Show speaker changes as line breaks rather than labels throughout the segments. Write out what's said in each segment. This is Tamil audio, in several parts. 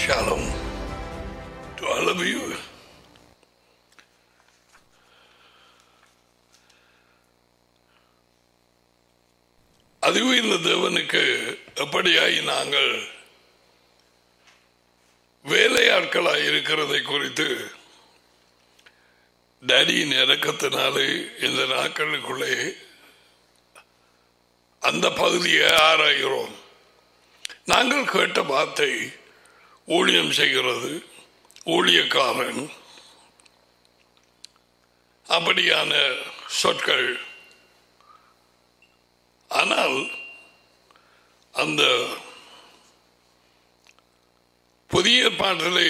Shalom to all of you. அதுவும் இந்த தேவனுக்கு எப்படியாய் நாங்கள் வேலையாட்களாய் இருக்கிறதை குறித்து டேடியின் இறக்கத்தினாலே இந்த நாட்களுக்குள்ளே அந்த பகுதியை ஆராய்கிறோம் நாங்கள் கேட்ட வார்த்தை ஊழியம் செய்கிறது ஊழியக்காரன் அப்படியான சொற்கள் ஆனால் அந்த புதிய பாட்டிலே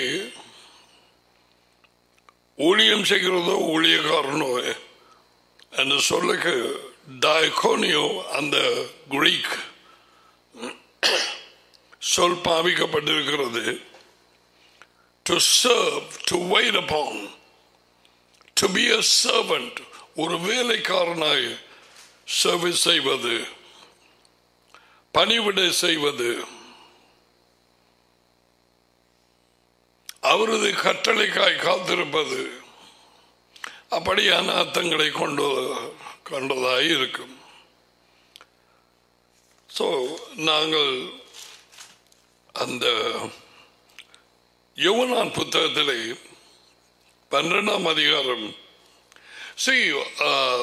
ஊழியம் செய்கிறதோ ஊழியக்காரனோ என்று சொல்லுக்கு டயகோனியோ அந்த குரீக் சொல் பாவிக்கப்பட்டிருக்கிறது to serve to wait upon to be a servant ஒரு வேலைக்காரனாய் சர்வீஸ் செய்வது பணிவிடை செய்வது அவரது கட்டளைக்காய் காத்திருப்பது அப்படியான அர்த்தங்களை கொண்டு கொண்டதாய் இருக்கும் ஸோ நாங்கள் அந்த யுவனான் புத்தகத்திலே பன்னிரெண்டாம் அதிகாரம் see uh,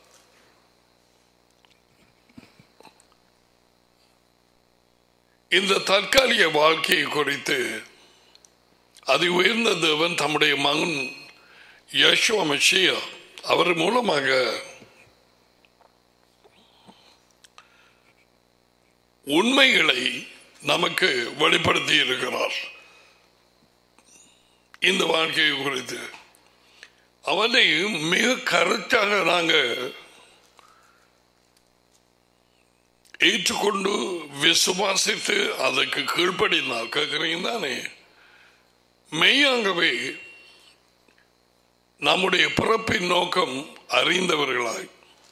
இந்த தற்காலிக வாழ்க்கையை குறித்து அது உயர்ந்த தேவன் தம்முடைய மகன் யசோ மெஷியா அவர் மூலமாக உண்மைகளை நமக்கு வெளிப்படுத்தி இருக்கிறார் இந்த வாழ்க்கையை குறித்து அவனை மிக கருத்தாக நாங்கள் ஏற்றுக்கொண்டு விசுவாசித்து அதற்கு கீழ்ப்படினால் கேட்கிறீங்க தானே மெய்யாகவே நம்முடைய பிறப்பின் நோக்கம் அறிந்தவர்களாய்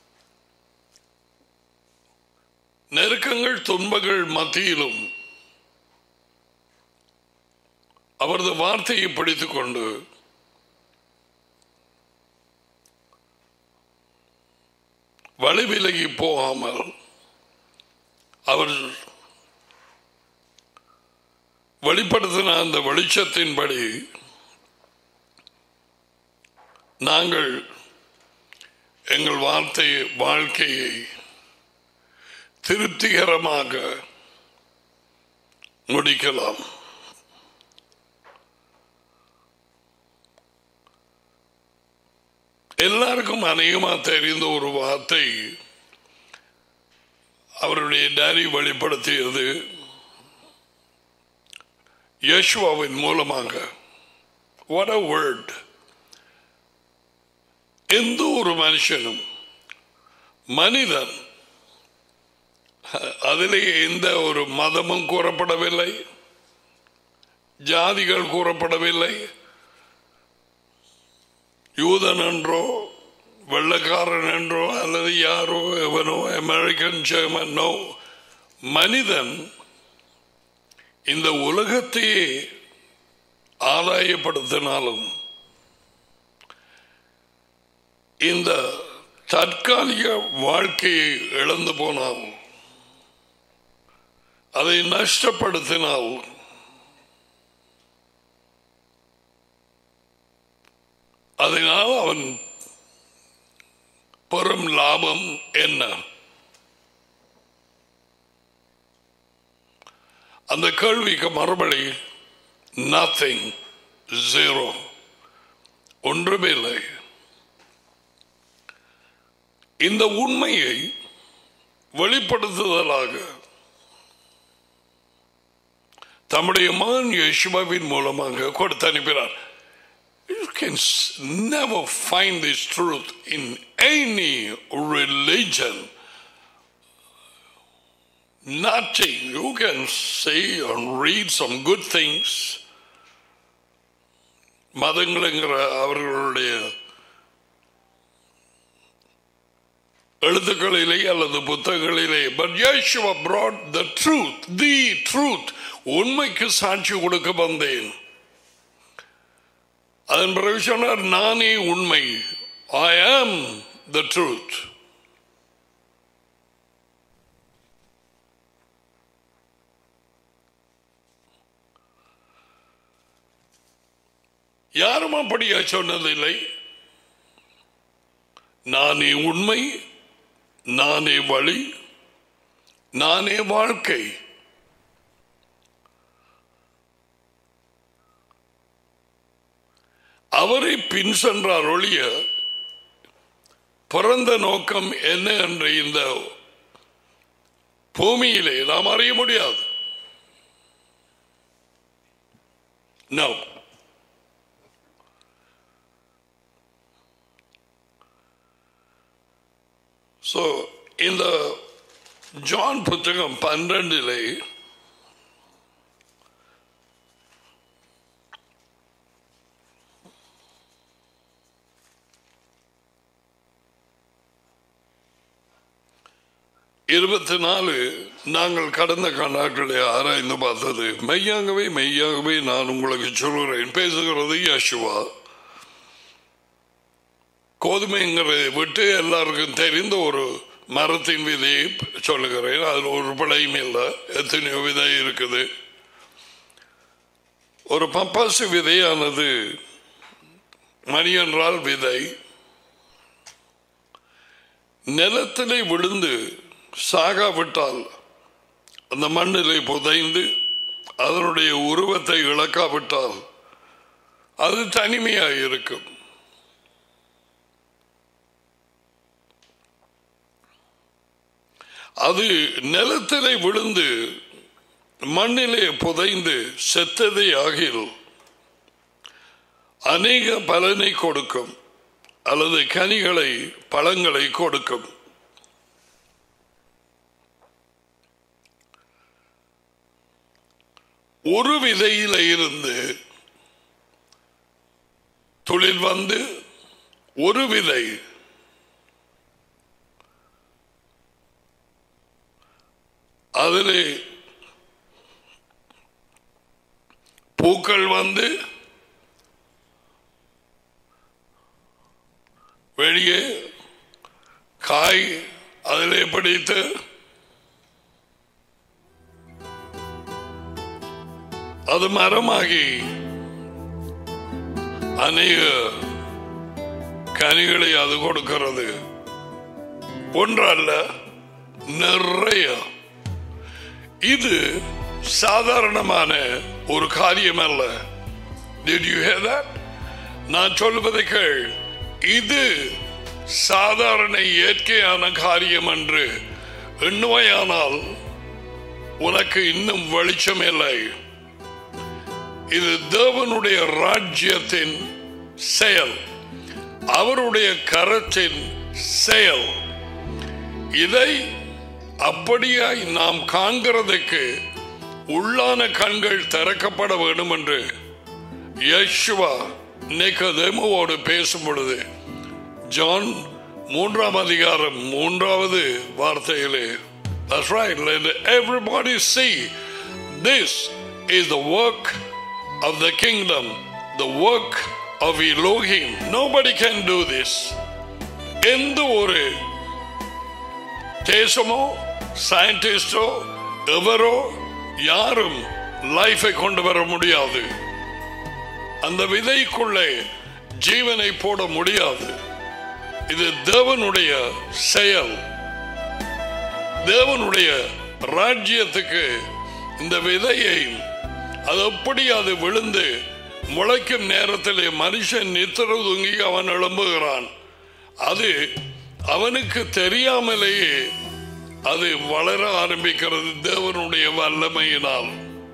நெருக்கங்கள் துன்பங்கள் மத்தியிலும் அவரது வார்த்தையை பிடித்துக் கொண்டு வழி விலகி போகாமல் அவர் வெளிப்படுத்தின அந்த வெளிச்சத்தின்படி நாங்கள் எங்கள் வார்த்தை வாழ்க்கையை திருப்திகரமாக முடிக்கலாம் எல்லாருக்கும் அநேகமாக தெரிந்த ஒரு வார்த்தை அவருடைய டாரி வெளிப்படுத்தியது யேசுவாவின் மூலமாக வாட் அ வேர்ட் எந்த ஒரு மனுஷனும் மனிதன் அதிலே எந்த ஒரு மதமும் கூறப்படவில்லை ஜாதிகள் கூறப்படவில்லை யூதன் என்றோ வெள்ளக்காரன் என்றோ அல்லது யாரோ எவனோ அமெரிக்கன் ஜெர்மனோ மனிதன் இந்த உலகத்தையே ஆதாயப்படுத்தினாலும் இந்த தற்காலிக வாழ்க்கையை இழந்து போனால் அதை நஷ்டப்படுத்தினால் அதனால் அவன் பெரும் லாபம் என்ன அந்த கேள்விக்கு மறுபடி நத்திங் ஜீரோ ஒன்றுமே இல்லை இந்த உண்மையை வெளிப்படுத்துதலாக தம்முடைய மகன் யேசுவாவின் மூலமாக கொடுத்து அனுப்பினார் You can never find this truth in any religion. Nothing. You can say and read some good things. மதங்களுங்கிற அவர்களுடைய எழுத்துக்களிலே அல்லது புத்தகங்களிலே but Yeshua brought the truth the truth உண்மைக்கு சாட்சி கொடுக்க வந்தேன் அதன் பிறகு சொன்னார் நானே உண்மை ஐ ஆம் த ட்ரூத் யாரும் அப்படியா சொன்னதில்லை நானே உண்மை நானே வழி நானே வாழ்க்கை அவரை பின் சென்றார் ஒழிய பிறந்த நோக்கம் என்ன என்று இந்த பூமியிலே நாம் அறிய முடியாது No. ஸோ இந்த ஜான் புத்தகம் பன்னிரண்டிலே இருபத்தி நாலு நாங்கள் கடந்த நாட்களை ஆராய்ந்து பார்த்தது மெய்யாகவே மெய்யாகவே நான் உங்களுக்கு சொல்கிறேன் பேசுகிறது யசுவா கோதுமைங்கிறதை விட்டு எல்லாருக்கும் தெரிந்த ஒரு மரத்தின் விதையை சொல்லுகிறேன் அதில் ஒரு பிழையும் இல்லை எத்தனையோ விதை இருக்குது ஒரு பப்பாசு விதையானது மணி என்றால் விதை நிலத்திலே விழுந்து சாகாவிட்டால் அந்த மண்ணிலே புதைந்து அதனுடைய உருவத்தை இழக்காவிட்டால் அது தனிமையாக இருக்கும் அது நிலத்திலே விழுந்து மண்ணிலே புதைந்து செத்ததே ஆகில் அநேக பலனை கொடுக்கும் அல்லது கனிகளை பழங்களை கொடுக்கும் ஒரு விதையில இருந்து தொழில் வந்து ஒரு விதை அதிலே பூக்கள் வந்து வெளியே காய் அதிலே பிடித்து அது மரமாகி அநேக கனிகளை அது கொடுக்கிறது ஒன்றல்ல நிறைய இது சாதாரணமான ஒரு காரியம் அல்ல Did you hear that? நான் சொல்வதை கேள் இது சாதாரண இயற்கையான காரியம் என்று எண்ணுவையானால் உனக்கு இன்னும் வெளிச்சம் இல்லை இது தேவனுடைய ராஜ்யத்தின் செயல் அவருடைய கரத்தின் செயல் இதை அப்படியாய் நாம் காண்கிறதுக்கு உள்ளான கண்கள் திறக்கப்பட வேண்டும் என்று யேசுவா நிக்கதேமுவோடு பேசும் பொழுது ஜான் மூன்றாம் அதிகாரம் மூன்றாவது வார்த்தையிலே That's right. Let everybody see this is the work of the kingdom, the work of Elohim. Nobody can do this. எந்த ஒரு தேசமோ சயின்டிஸ்டோ எவரோ யாரும் லைஃபை கொண்டு வர முடியாது அந்த விதைக்குள்ளே ஜீவனை போட முடியாது இது தேவனுடைய செயல் தேவனுடைய ராஜ்யத்துக்கு இந்த விதையை அது எப்படி அது விழுந்து முளைக்கும் நேரத்திலே மனுஷன் நித்திர துங்கி அவன் எழும்புகிறான் அது அவனுக்கு தெரியாமலேயே அது வளர ஆரம்பிக்கிறது தேவனுடைய வல்லமையினால்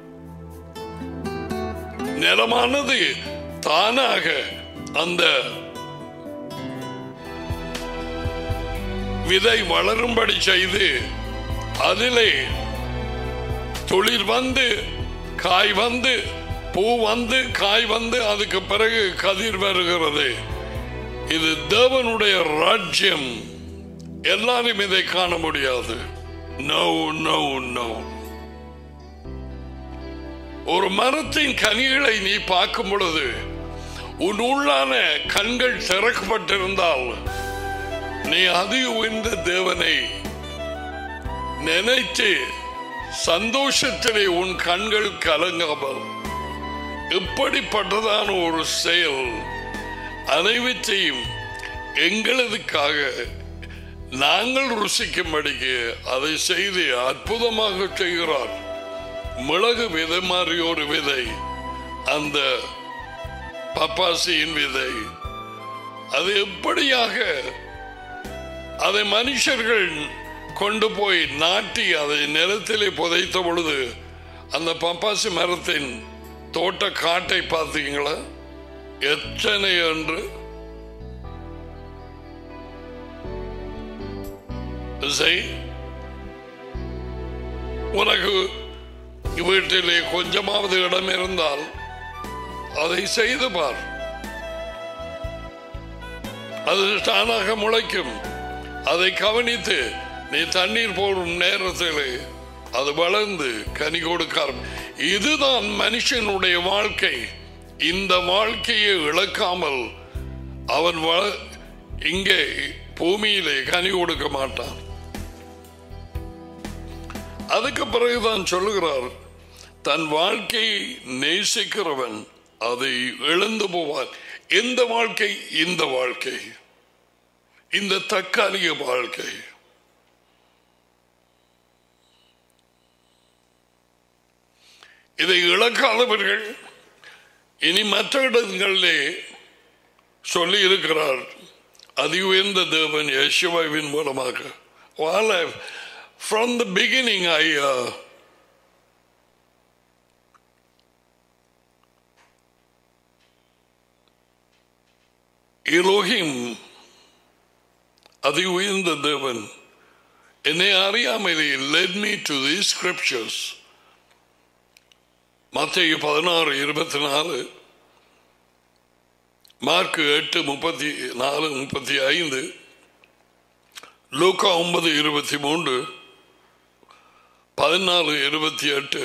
நிலமானது தானாக அந்த விதை வளரும்படி செய்து அதிலே துளிர் வந்து காய் வந்து பூ வந்து காய் வந்து அதுக்கு பிறகு கதிர் வருகிறது இது தேவனுடைய ராஜ்யம் எல்லாரும் இதை காண முடியாது நோ நோ நோ ஒரு மரத்தின் கனிகளை நீ பார்க்கும் பொழுது உன் உள்ளான கண்கள் திறக்கப்பட்டிருந்தால் நீ அதி உயர்ந்த தேவனை நினைத்து சந்தோஷத்திலே உன் கண்கள் கலங்காமல் இப்படிப்பட்டதான ஒரு செயல் அனைவற்றையும் எங்களதுக்காக நாங்கள் ருசிக்கும்படிக்கு அதை செய்து அற்புதமாக செய்கிறார் மிளகு விதை மாதிரி ஒரு விதை அந்த பப்பாசியின் விதை அது எப்படியாக அதை மனுஷர்கள் கொண்டு போய் நாட்டி அதை நிலத்திலே புதைத்த பொழுது அந்த பப்பாசி மரத்தின் தோட்ட காட்டை பார்த்தீங்களா எத்தனை என்று செய். உனக்கு வீட்டிலே கொஞ்சமாவது இடம் இருந்தால் அதை செய்து பார் அது தானாக முளைக்கும் அதை கவனித்து நீ தண்ணீர் போடும் நேரத்திலே அது வளர்ந்து கனி கொடுக்கார் இதுதான் மனுஷனுடைய வாழ்க்கை இந்த வாழ்க்கையை இழக்காமல் அவன் வள- இங்கே பூமியிலே கனி கொடுக்க மாட்டான் அதுக்கு பிறகுதான் சொல்லுகிறார் தன் வாழ்க்கையை நேசிக்கிறவன் அதை இழந்து போவான் எந்த வாழ்க்கை இந்த வாழ்க்கை இந்த தற்காலிக வாழ்க்கை இதை இழக்காதவர்கள் இனி மற்ற இடங்களிலே சொல்லி இருக்கிறார் அதி உயர்ந்த தேவன் யசுவாவின் மூலமாக While I, from the beginning, I uh, Elohim, அதி உயர்ந்த தேவன் என்னை அறியாமலே led me to these scriptures மத்திய பதினாறு இருபத்தி நாலு மார்க் எட்டு முப்பத்தி நாலு முப்பத்தி ஐந்து லூக்கா ஒன்பது இருபத்தி மூன்று பதினாலு இருபத்தி எட்டு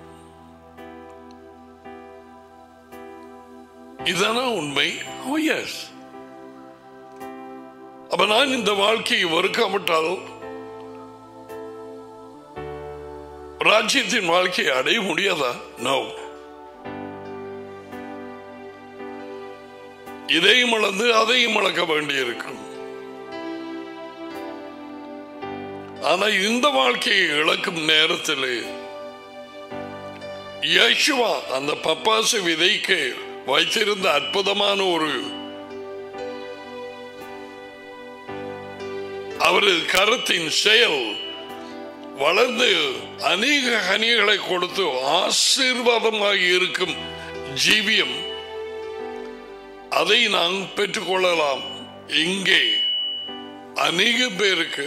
இதானா உண்மை ஓ எஸ் அப்ப நான் இந்த வாழ்க்கையை வெறுக்காமட்டால் ராஜ்யத்தின் வாழ்க்கையை அடைய முடியாதா நோ இதையும் இழந்து அதையும் இழக்க வேண்டியிருக்கும் ஆனா இந்த வாழ்க்கையை இழக்கும் நேரத்தில் யேசுவா அந்த பப்பாசு விதைக்கு வைத்திருந்த அற்புதமான ஒரு அவரது கருத்தின் செயல் வளர்ந்து அநேக கனிகளை கொடுத்து ஆசீர்வாதமாக இருக்கும் ஜீவியம் அதை நாம் பெற்றுக்கொள்ளலாம் இங்கே அநேக பேருக்கு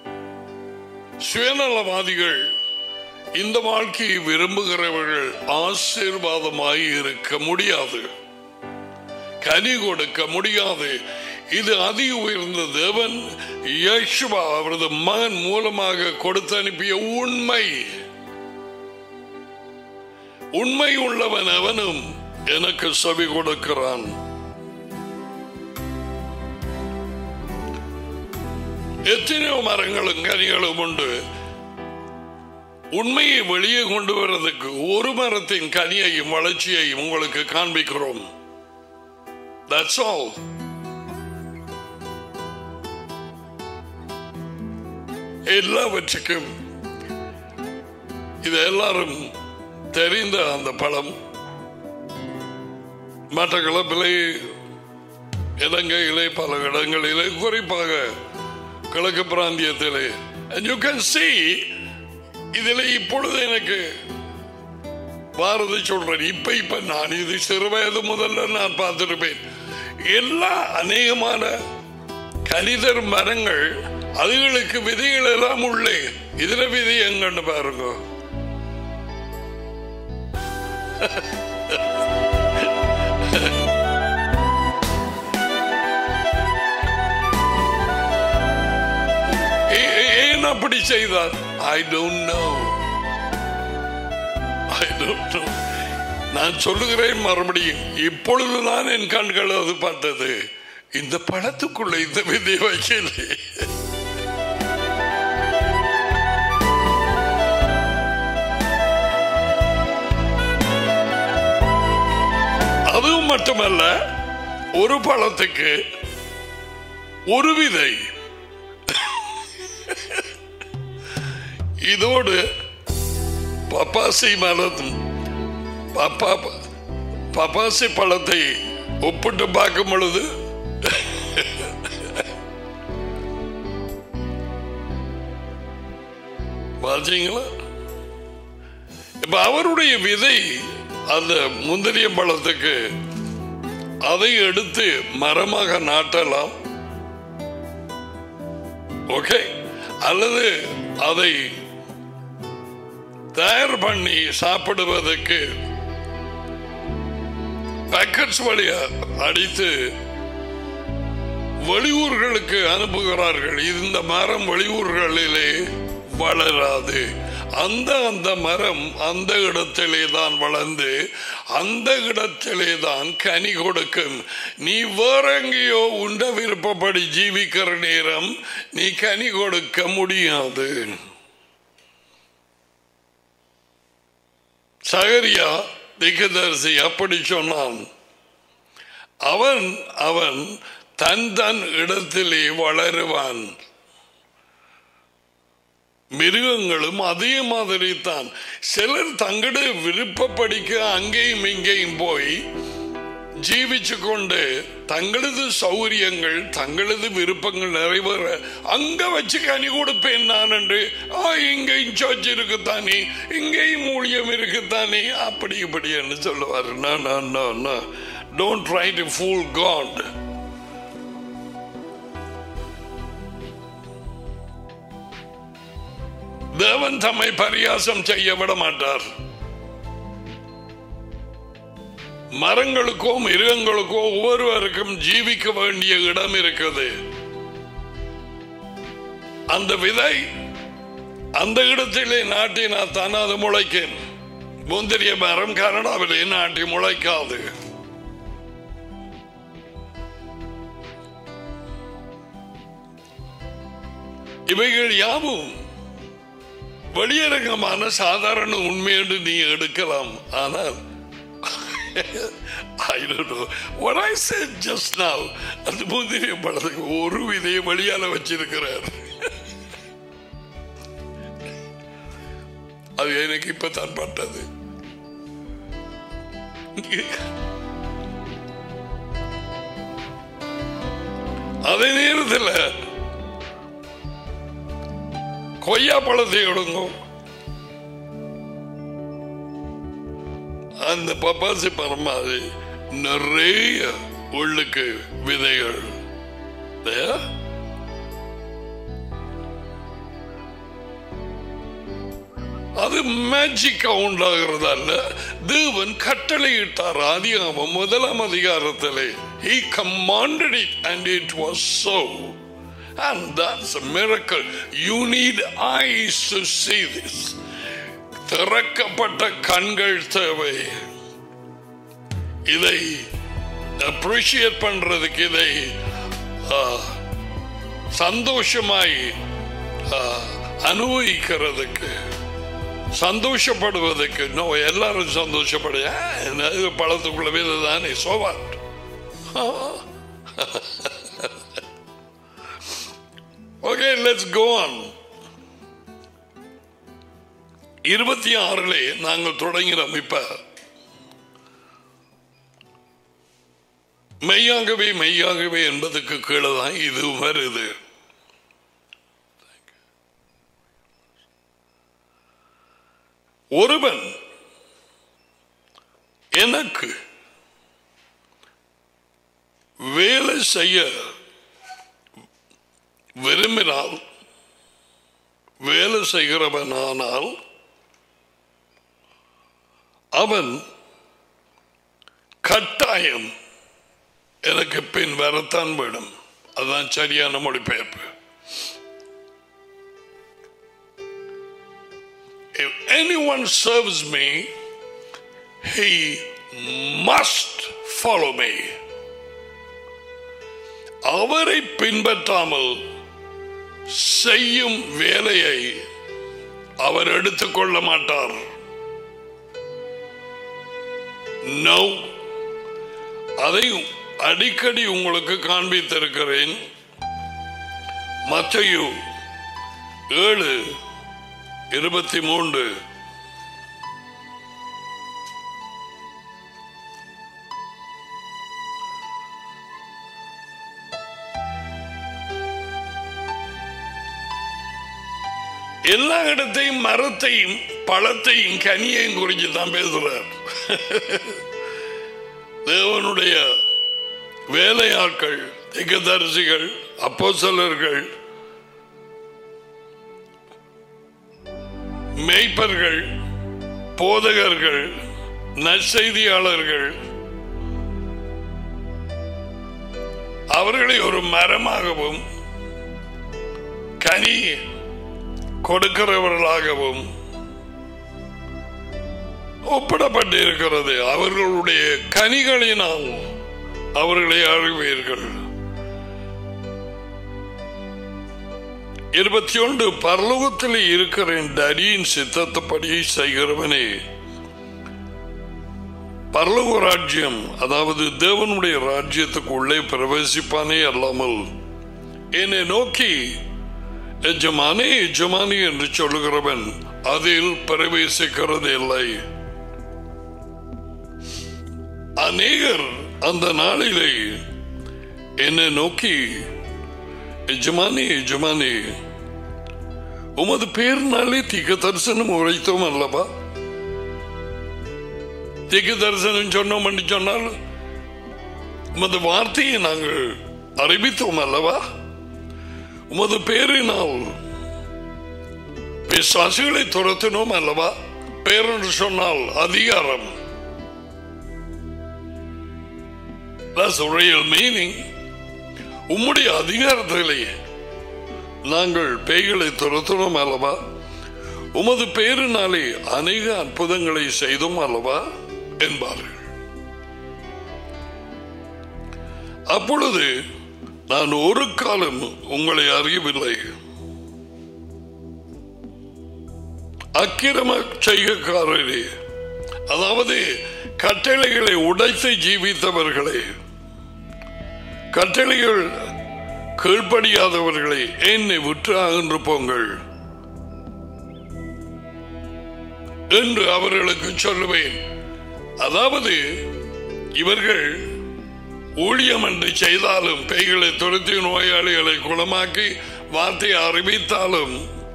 சுயநலவாதிகள் இந்த வாழ்க்கையை விரும்புகிறவர்கள் ஆசீர்வாதமாய் இருக்க முடியாது கனி கொடுக்க முடியாது இது அதி உயர்ந்த தேவன் யேசுவா அவரது மகன் மூலமாக கொடுத்து அனுப்பிய உண்மை உண்மை உள்ளவன் அவனும் எனக்கு செவி கொடுக்கிறான் எத்தனையோ மரங்களும் கனிகளும் உண்டு உண்மையை வெளியே கொண்டு வர்றதுக்கு ஒரு மரத்தின் கனியையும் வளர்ச்சியையும் உங்களுக்கு காண்பிக்கிறோம் That's all. எல்லாவற்றுக்கும் இது எல்லாரும் தெரிந்த அந்த படம் மற்ற கிளப்பிலே இலங்கையிலே பல இடங்களிலே குறிப்பாக கிழக்கு பிராந்தியத்திலே and you can see இதில் இப்பொழுது எனக்கு பாரதி சொல்றேன் இப்ப இப்ப நான் இது சிறு வயது முதல்ல நான் பார்த்திருப்பேன் எல்லா அநேகமான கனிதர் மரங்கள் அதுகளுக்கு விதைகள் எல்லாம் உள்ளே இதுல விதை எங்கன்னு பாருங்க ஏ- ஏ- ஏன் அப்படி செய்தார் I don't know I don't know நான் சொல்லுகிறேன் மறுபடியும் இப்பொழுது நான் என் கண்கள் அது பார்த்தது இந்த படத்துக்குள்ள இந்த விதை வைக்கலே அதுவும் மட்டுமல்ல ஒரு பழத்துக்கு ஒரு விதை இதோடு பப்பாசி மரம் பப்பா பப்பாசி பழத்தை ஒப்பிட்டு பார்க்கும் பொழுது பார்த்தீங்களா இப்ப அவருடைய விதை அந்த முந்திரிய பழத்துக்கு அதை எடுத்து மரமாக நாட்டலாம் ஓகே அல்லது அதை தயார் பண்ணி சாப்பிடுவதற்கு பேக்கெட்ஸ் வழியா அடித்து வெளியூர்களுக்கு அனுப்புகிறார்கள் இந்த மரம் வெளியூர்களிலே வளராது அந்த அந்த மரம் அந்த இடத்திலே தான் வளர்ந்து அந்த இடத்திலே தான் கனி கொடுக்கும் நீ வேற எங்கேயோ உண்ட விருப்பப்படி ஜீவிக்கிற நேரம் நீ கனி கொடுக்க முடியாது சகரியா திகதரிசி அப்படி சொன்னான் அவன் அவன் தன் தன் இடத்திலே வளருவான் மிருகங்களும் அதே மாதிரி தான் சிலர் தங்களுடைய விருப்பப்படிக்க அங்கேயும் இங்கேயும் போய் ஜீவிச்சு கொண்டு தங்களது சௌரியங்கள் தங்களது விருப்பங்கள் நிறைவேற அங்க வச்சு கனி கொடுப்பேன் நான் என்று ஆ இங்கேயும் சர்ச் இருக்குத்தானே இங்கேயும் ஊழியம் இருக்குத்தானே அப்படி இப்படி என்று சொல்லுவார் don't try to fool God தேவன் தம்மை பரியாசம் செய்ய விட மாட்டார் மரங்களுக்கோ மிருகங்களுக்கோ ஒவ்வொருவருக்கும் ஜீவிக்க வேண்டிய இடம் இருக்குது அந்த விதை அந்த இடத்திலே நாட்டினா தான் அது முளைக்கும் முந்திரிய மரம் கனடாவிலே நாட்டி முளைக்காது இவைகள் யாவும் வெளியரங்கமான சாதாரண உண்மை என்று நீ எடுக்கலாம் ஆனால் I don't know. What I said just now, அந்த முந்திரிய பழத்துக்கு ஒரு விதையை வழியால வச்சிருக்கிறார் அது எனக்கு இப்பதான் பட்டது அதே நேரத்தில் கொய்யா பழத்தை எடுங்கும் அந்த பப்பாசி பழம் மாதிரி நிறைய உள்ளுக்கு விதைகள் இல்லையா? அது மேஜிக்கா உண்டாகிறதல்ல தேவன் கட்டளையிட்டார் அதிகாரம் முதலாம் அதிகாரத்திலே he commanded it and it was so and that's a miracle you need eyes to see this திறக்கப்பட்ட கண்கள் தேவை இதை அப்ரிஷியேட் பண்றதுக்கு இதை ஆ, சந்தோஷமாய் ஆ, அனுபவிக்கிறதுக்கு சந்தோஷப்படுவதற்கு நோ எல்லாரும் சந்தோஷப்படு ஆ, என்ன இது பழத்துக்குள்ள வேலை தானே so what okay let's go on இருபத்தி ஆறிலே நாங்கள் தொடங்கினோம் இப்ப மெய்யாகவே மெய்யாகவே என்பதுக்கு கீழே தான் இது வருது ஒருவன் எனக்கு வேலை செய்ய விரும்பினால் வேலை செய்கிறவனானால் அவன் கட்டாயம் எனக்கு பின் வரத்தான் வேணும் அதுதான் சரியான மொழிபெயர்ப்பு If anyone serves me, he must follow me அவரை பின்பற்றாமல் செய்யும் வேலையை அவர் எடுத்துக்கொள்ள மாட்டார் நோ அதை அடிக்கடி உங்களுக்கு காண்பித்திருக்கிறேன் மத்தையு ஏழு இருபத்தி மூன்று எல்லா இடத்தையும் மரத்தையும் பழத்தையும் கனியையும் குறித்து தான் பேசுறார் தேவனுடைய வேலையாட்கள் திகதரிசிகள் அப்போசலர்கள் மேய்ப்பர்கள் போதகர்கள் நற்செய்தியாளர்கள் அவர்களை ஒரு மரமாகவும் கனி கொடுக்கிறவர்களாகவும் ஒப்பிடப்பட்டிருக்கிறது அவர்களுடைய கனிகளினால் அவர்களை அறிவீர்கள் இருபத்தி ஒன்று பரலோகத்தில் இருக்கிற என் அடியின் சித்தத்தப்படி செய்கிறவனே பரலோக ராஜ்யம் அதாவது தேவனுடைய ராஜ்யத்துக்கு உள்ளே பிரவேசிப்பானே அல்லாமல் என்னை நோக்கி எஜமானே எஜமானி என்று சொல்லுகிறவன் அதில் பிரவேசிக்கிறது இல்லை அநேகர் அந்த நாளிலே என்னை நோக்கி எஜமானி எஜமானி உமது பேர்னாலே திக தரிசனம் உரைத்தோம் அல்லவா திக தரிசனம் சொன்னோம் என்று சொன்னால் உமது வார்த்தையை நாங்கள் அறிவித்தோம் அல்லவா உமது பேரினால் பிசாசுகளை துரத்தினோம் அல்லவா பேர் என்று சொன்னால் அதிகாரம் That's the real meaning. உம்முடைய அதிகாரத்திலே நாங்கள் பேய்களை துரத்தினோம் அல்லவா உமது பேரினாலே அநேக அற்புதங்களை செய்தோம் அல்லவா என்பார்கள் அப்பொழுது நான் ஒரு காலம் உங்களை அறியவில்லை அக்கிரம செய்கைக்காரரே அதாவது கட்டளைகளை உடைத்து ஜீவித்தவர்களே கட்டளைகள் கீழ்ப்படியாதவர்களை என்னை விட்டு அகன்று போங்கள் என்று அவர்களுக்கு சொல்லுவேன் அதாவது இவர்கள் ஊழியம் என்று செய்தாலும் பேய்களை துரத்தி நோயாளிகளை குணமாக்கி வார்த்தை அறிவித்தாலும்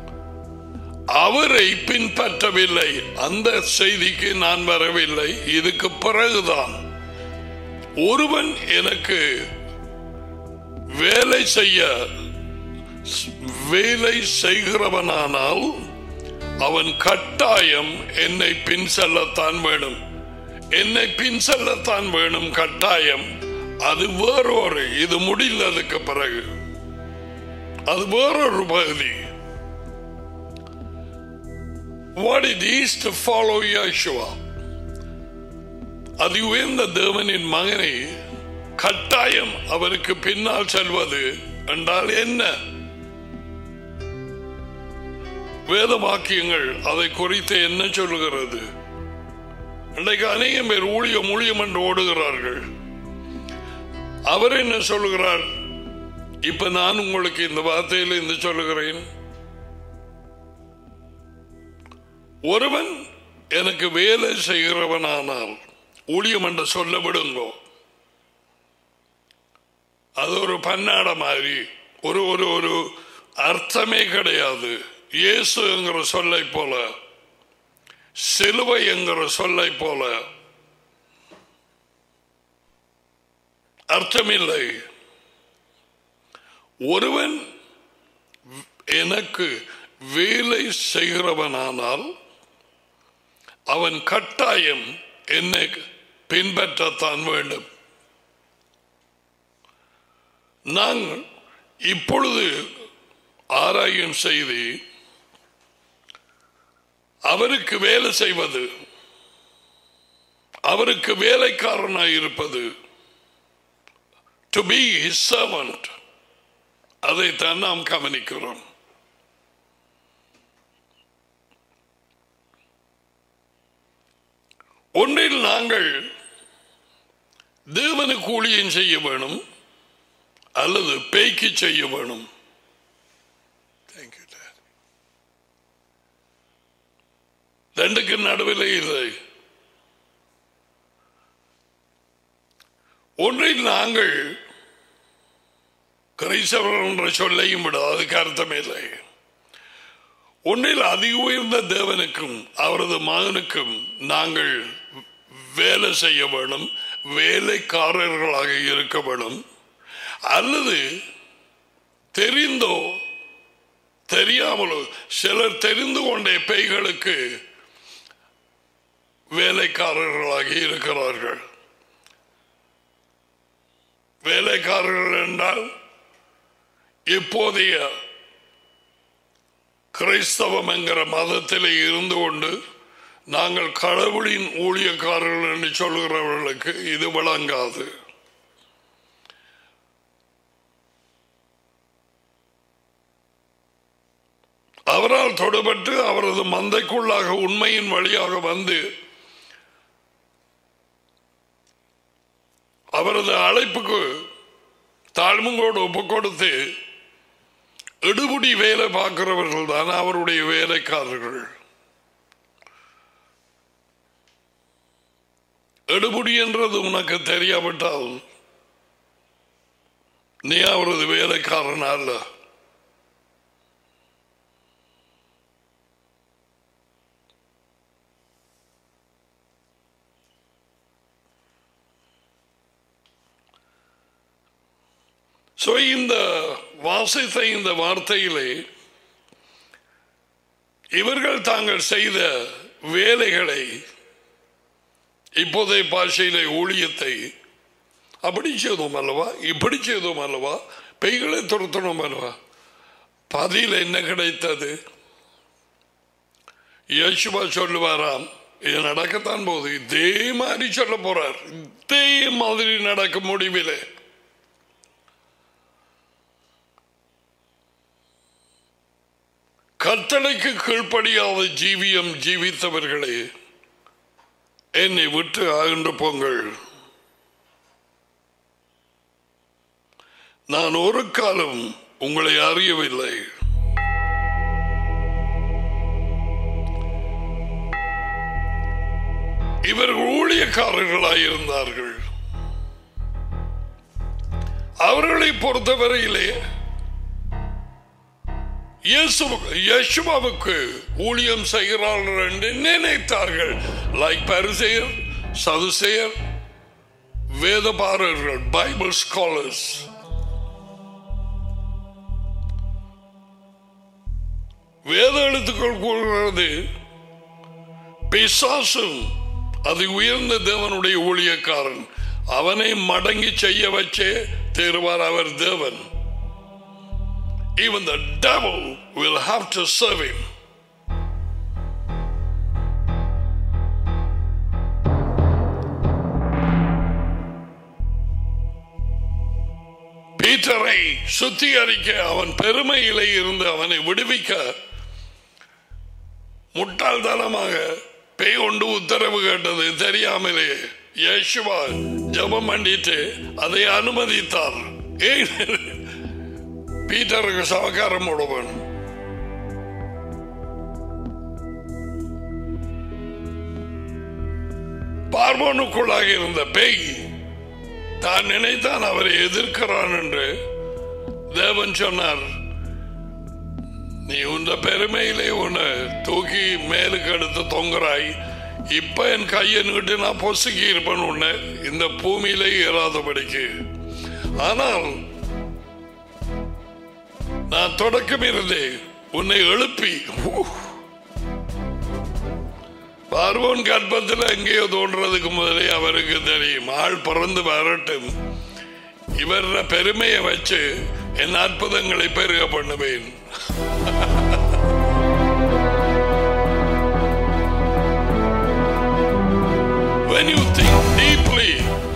அவரை பின்பற்றவில்லை அந்த செய்திக்கு நான் வரவில்லை இதுக்கு பிறகுதான் ஒருவன் எனக்கு வேலை செய்ய வேலை செய்கிறவனானால் அவன் கட்டாயம் என்னை பின் செல்லத்தான் வேணும் என்னை பின் செல்லத்தான் வேணும் கட்டாயம் அது வேறொரு இது முடிந்ததுக்கு பிறகு அது வேறொரு பகுதி What it is to follow Yeshua. அது உயர்ந்த தேவனின் மகனை கட்டாயம் அவருக்கு பின்னால் செல்வது என்றால் என்ன வேத வாக்கியங்கள் அதை குறித்து என்ன சொல்லுகிறது இன்றைக்கு அநேகம் பேர் ஊழியம் ஊழியம் என்று ஓடுகிறார்கள் அவர் என்ன சொல்லுகிறார் இப்ப நான் உங்களுக்கு இந்த வார்த்தையில் இந்த சொல்லுகிறேன் ஒருவன் எனக்கு வேலை செய்கிறவனானால் ஊழியம் என்று சொல்ல விடுங்கோ அது ஒரு பன்னாட மாதிரி ஒரு ஒரு ஒரு அர்த்தமே கிடையாது இயேசு என்கிற சொல்லை போல சிலுவை என்கிற சொல்லை போல அர்த்தமில்லை ஒருவன் எனக்கு வேலை செய்கிறவனானால் அவன் கட்டாயம் என்னை பின்பற்றத்தான் வேண்டும் நாங்கள் இப்பொழுது ஆராயும் செய்தி அவருக்கு வேலை செய்வது அவருக்கு வேலைக்காரனாய் இருப்பது டு பி ஹிஸ் சர்வன்ட் அதைத்தான் நாம் கவனிக்கிறோம் ஒன்றில் நாங்கள் தேவனுக்கு ஊழியம் செய்ய வேணும் அல்லது பேய்க்கு செய்ய வேணும் Thank you, Dad. ரெண்டுக்கு நடுவில் இல்லை ஒன்றில் நாங்கள் கிரைஸ்தவர்கள் என்ற சொல்லையும் விட அதுக்கு அர்த்தம் இல்லை ஒன்றில் அதிக உயர்ந்த தேவனுக்கும் அவரது மகனுக்கும் நாங்கள் வேலை செய்ய வேணும் வேலைக்காரர்களாக இருக்க வேணும் அல்லது தெரிந்தோ தெரியாமலோ சிலர் தெரிந்து கொண்டே பேய்களுக்கு வேலைக்காரர்களாக இருக்கிறார்கள் வேலைக்காரர்கள் என்றால் இப்போதைய கிறிஸ்தவம் என்கிற மதத்திலே இருந்து கொண்டு நாங்கள் கடவுளின் ஊழியக்காரர்கள் என்று சொல்கிறவர்களுக்கு இது விளங்காது அவரால் தொடுபட்டு அவரது மந்தைக்குள்ளாக உண்மையின் வழியாக வந்து அவரது அழைப்புக்கு தாழ்முகோடு ஒப்பு கொடுத்து எடுபுடி வேலை பார்க்கிறவர்கள் தான் அவருடைய வேலைக்காரர்கள் எடுபுடி என்றது உனக்கு தெரியாவிட்டால் நீ அவரது வேலைக்காரன் அல்ல So, இந்த வாசித்த இந்த வார்த்தையிலே இவர்கள் தாங்கள் செய்த வேலைகளை இப்போதைய பாஷையிலே ஊழியத்தை அப்படி செய்தோம் அல்லவா இப்படி செய்தோம் அல்லவா பெய்களை துரத்தணும் அல்லவா பதில் என்ன கிடைத்தது யேசுவா சொல்லுவாராம் இது நடக்கத்தான் போகுது இதே மாதிரி சொல்ல போறார் இதே மாதிரி நடக்கும் முடிவிலே கட்டளைக்கு கீழ்ப்படியாத ஜீவியம் ஜீவித்தவர்களே என்னை விட்டு அகன்று போங்கள் நான் ஒரு காலம் உங்களை அறியவில்லை இவர்கள் ஊழியக்காரர்களாயிருந்தார்கள் அவர்களை பொறுத்தவரையிலே யேசுவாவுக்கு ஊழியம் செய்கிறார்கள் என்று நினைத்தார்கள் லைக் பரிசெயர் சதுசெயர் வேதபாரர்கள் பைபிள் ஸ்காலர்ஸ் வேத எழுத்துக்கள் கூறுகிறது பிசாசும் அது உயர்ந்த தேவனுடைய ஊழியக்காரன் அவனை மடங்கி செய்ய வச்சே தேர்வார் அவர் தேவன் even the devil will have to serve him. பீட்டரை சுத்திகரிக்க அவன் பெருமையிலே இருந்து அவனை விடுவிக்க முட்டாள்தனமாக பேய் கொண்டு உத்தரவு கேட்டது தெரியாமலே யேசுவா ஜபம் பண்ணிட்டு அதை அனுமதித்தார் ஏன் பீட்டருக்கு சமக்காரம் போடுவன் பார்வோனுக்குள்ளாக இருந்த பேய் தான் நினைத்தான் அவரை எதிர்க்கிறான் என்று தேவன் சொன்னார் நீ உந்த பெருமையிலே உன்னை தூக்கி மேலுக்கு எடுத்து தொங்குறாய் இப்ப என் கையை நீட்டு நான் பொசுக்கி இருப்பேன் உன்னை இந்த பூமியிலே ஏறாதபடிக்கு ஆனால் நான் தொடக்கம் இருந்தே உன்னை எழுப்பி பார்வோன் கர்ப்பத்தில் எங்கேயோ தோன்றதுக்கு முதலே அவருக்கு தெரியும் ஆள் பிறந்து வரட்டும் இவர் பெருமையை வச்சு என் அற்புதங்களை பெருக பண்ணுவேன் when you think deeply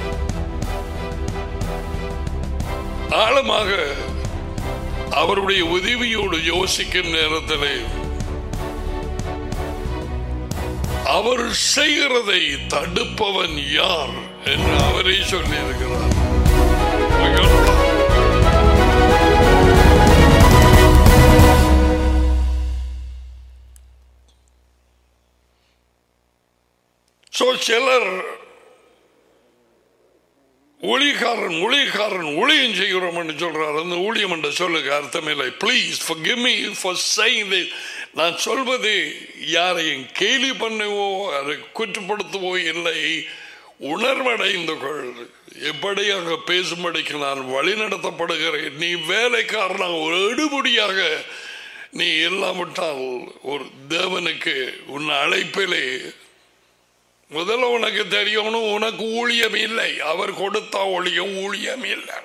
ஆழமாக அவருடைய உதவியோடு யோசிக்கும் நேரத்தில் அவர் செய்கிறதை தடுப்பவன் யார் என்று அவரே சொல்லியிருக்கிறார் So, சிலர் ஊழியக்காரன் ஊழியக்காரன் ஊழியம் செய்கிறோம் என்று சொல்றார் அந்த ஊழியம் என்ற சொல்லுக்கு அர்த்தமில்லை please forgive me for saying this நான் சொல்வது யாரையும் கேலி பண்ணவோ அதை குற்றப்படுத்தவோ இல்லை உணர்வடைந்து கொள் எப்படியாக பேசும்படிக்கு நான் வழி நடத்தப்படுகிறேன் நீ வேலைக்காரனாக ஒரு எடுபடியாக நீ இல்லாவிட்டால் ஒரு தேவனுக்கு உன் அழைப்பிலே முதல்ல உனக்கு தெரியணும் உனக்கு ஊழியம் இல்லை அவர் கொடுத்த ஒளியம் ஊழியம் இல்லை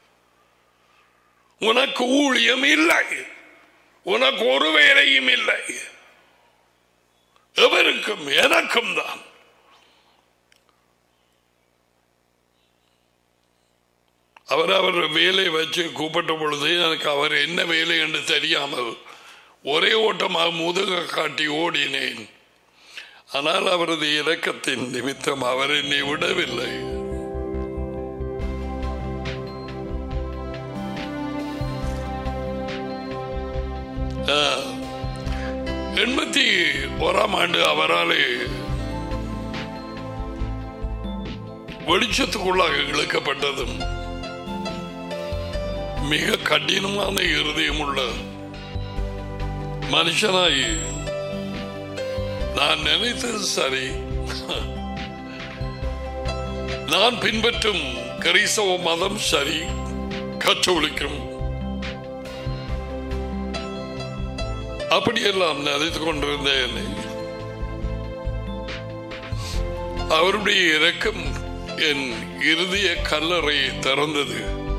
உனக்கு ஊழியம் இல்லை உனக்கு ஒரு வேலையும் இல்லை எவருக்கும் எனக்கும் தான் அவர் அவர் வேலை வச்சு கூப்பிட்ட பொழுது எனக்கு அவர் என்ன வேலை என்று தெரியாமல் ஒரே ஓட்டமாக முதுக காட்டி ஓடினேன் ஆனால் அவரது இரக்கத்தின் நிமித்தம் அவர் என்னை விடவில்லை ஆ, எண்பத்தி ஓராம் ஆண்டு அவராலே வெளிச்சத்துக்குள்ளாக இழுக்கப்பட்டதும் மிக கடினமான இருதயம் உள்ள மனுஷனாய் நான் நினைத்தது சரி நான் பின்பற்றும் கிறிஸ்தவ மதம் சரி கற்றொழிக்கும் அப்படியெல்லாம் நினைத்து கொண்டிருந்தேன் அவருடைய இரக்கம் என் இறுதிய கல்லறையை திறந்தது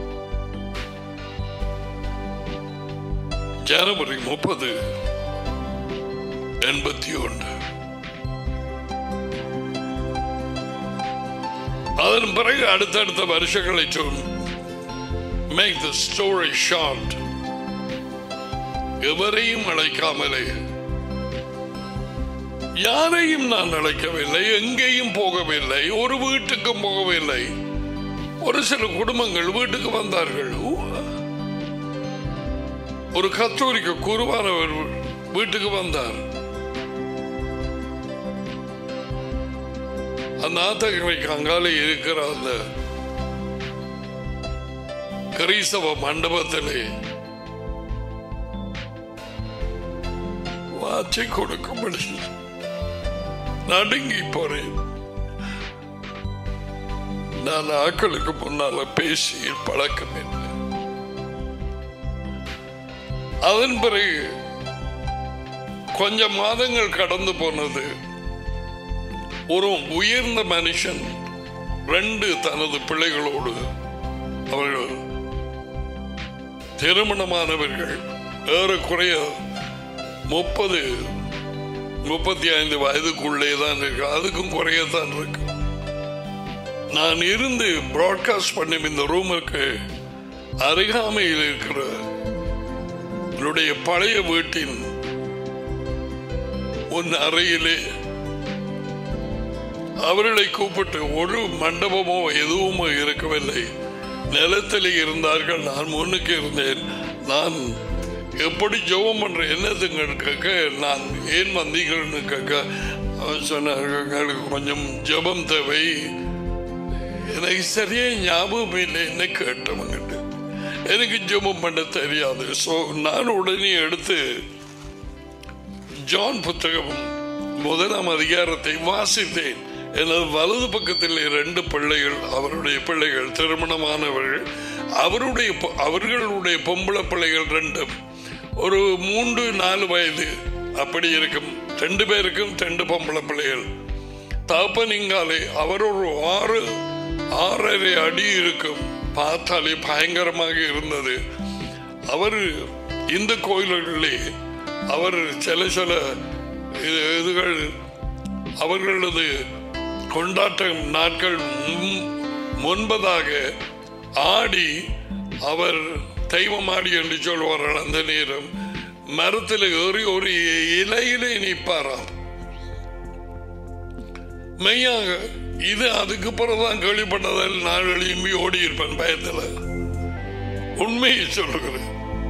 ஜனவரி முப்பது எண்பத்தி ஒன்று அதன் பிறகு அடுத்தடுத்த வருஷங்களை சொல் மேக் த ஸ்டோரி ஷார்ட் எவரையும் அழைக்காமலே யாரையும் நான் அழைக்கவில்லை எங்கேயும் போகவில்லை ஒரு வீட்டுக்கும் போகவில்லை ஒரு சில குடும்பங்கள் வீட்டுக்கு வந்தார்கள் ஒரு கத்தோலிக்க குருவானவர் வீட்டுக்கு வந்தார் அந்த ஆத்தகரைக்கு அங்காலே இருக்கிற அந்த கிறிஸ்தவ மண்டபத்திலே வாட்சி கொடுக்கும்படி நடுங்கி போறேன் நான் ஆக்களுக்கு முன்னால பேசி பழக்கம் இல்லை அதன் பிறகு கொஞ்ச மாதங்கள் கடந்து போனது ஒரு உயர்ந்த மனுஷன் ரெண்டு தனது பிள்ளைகளோடு அவர்கள் திருமணமானவர்கள் ஏறக்குறைய முப்பது முப்பத்தி ஐந்து வயதுக்குள்ளே தான் இருக்கு அதுக்கும் குறையத்தான் இருக்கு நான் இருந்து பிராட்காஸ்ட் பண்ணும் இந்த ரூமுக்கு அருகாமையில் இருக்கிற என்னுடைய பழைய வீட்டின் உன் அறையிலே அவர்களை கூப்பிட்டு ஒரு மண்டபமோ எதுவுமோ இருக்கவில்லை நிலத்தில் இருந்தார்கள் நான் முன்னுக்கு இருந்தேன் நான் எப்படி ஜெபம் பண்றேன் என்னதுங்க கேட்க நான் ஏன் வந்தீங்கன்னு கேட்க அவன் சொன்னார்கள் "எங்களுக்கு கொஞ்சம் ஜெபம் தேவை எனக்கு சரியா ஞாபகம் இல்லை என்ன கேட்டவங்கிட்ட எனக்கு ஜெபம் பண்ண தெரியாது ஸோ நான் உடனே எடுத்து ஜான் புத்தகம் முதலாம் அதிகாரத்தை வாசித்தேன் எனது வலது பக்கத்தில் ரெண்டு பிள்ளைகள் அவருடைய பிள்ளைகள் திருமணமானவர்கள் அவருடைய பொ- அவர்களுடைய பொம்பளை பிள்ளைகள் ரெண்டும் ஒரு மூன்று நாலு வயது அப்படி இருக்கும் ரெண்டு பேருக்கும் ரெண்டு பொம்பளை பிள்ளைகள் தாப்பனிங்காலே அவர் ஒரு ஆறு ஆறரை அடி இருக்கும் பார்த்தாலே பயங்கரமாக இருந்தது அவர் இந்த கோயில்களிலே அவர் சில சில இது- இதுகள் அவர்களது கொண்டாட்ட நாட்கள் முன்- முன்பதாக ஆடி அவர் தெய்வமாடி என்று சொல்வார்கள் அந்த நேரம் மரத்தில் ஏறி ஒரு இலையிலே நிற்பாராம் மெய்யாக இது அதுக்கு பிறகுதான் கேள்விப்பட்டதில் நான் எழும்பி ஓடி இருப்பேன் பயத்தில் உண்மையை சொல்லுகிறேன்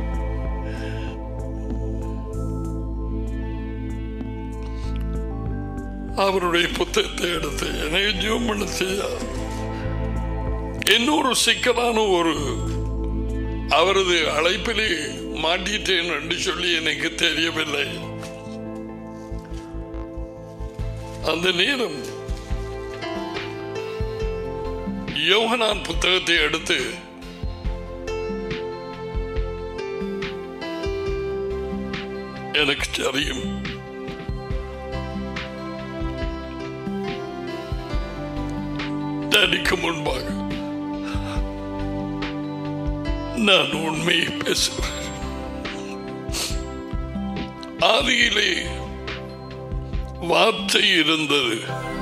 அவருடைய புத்தகத்தை எடுத்து எனக்கு ஜூம் பண்ண செய்ய இன்னொரு சிக்கலான ஒரு அவரது அழைப்பிலே மாட்டிட்டேன் என்று சொல்லி எனக்கு தெரியவில்லை அந்த நேரம் யோகனான் புத்தகத்தை எடுத்து எனக்கு தெரியும் டேடிக்கு முன்பாக நான் உண்மையை பேசுகிறேன் ஆதியிலே வார்த்தை இருந்தது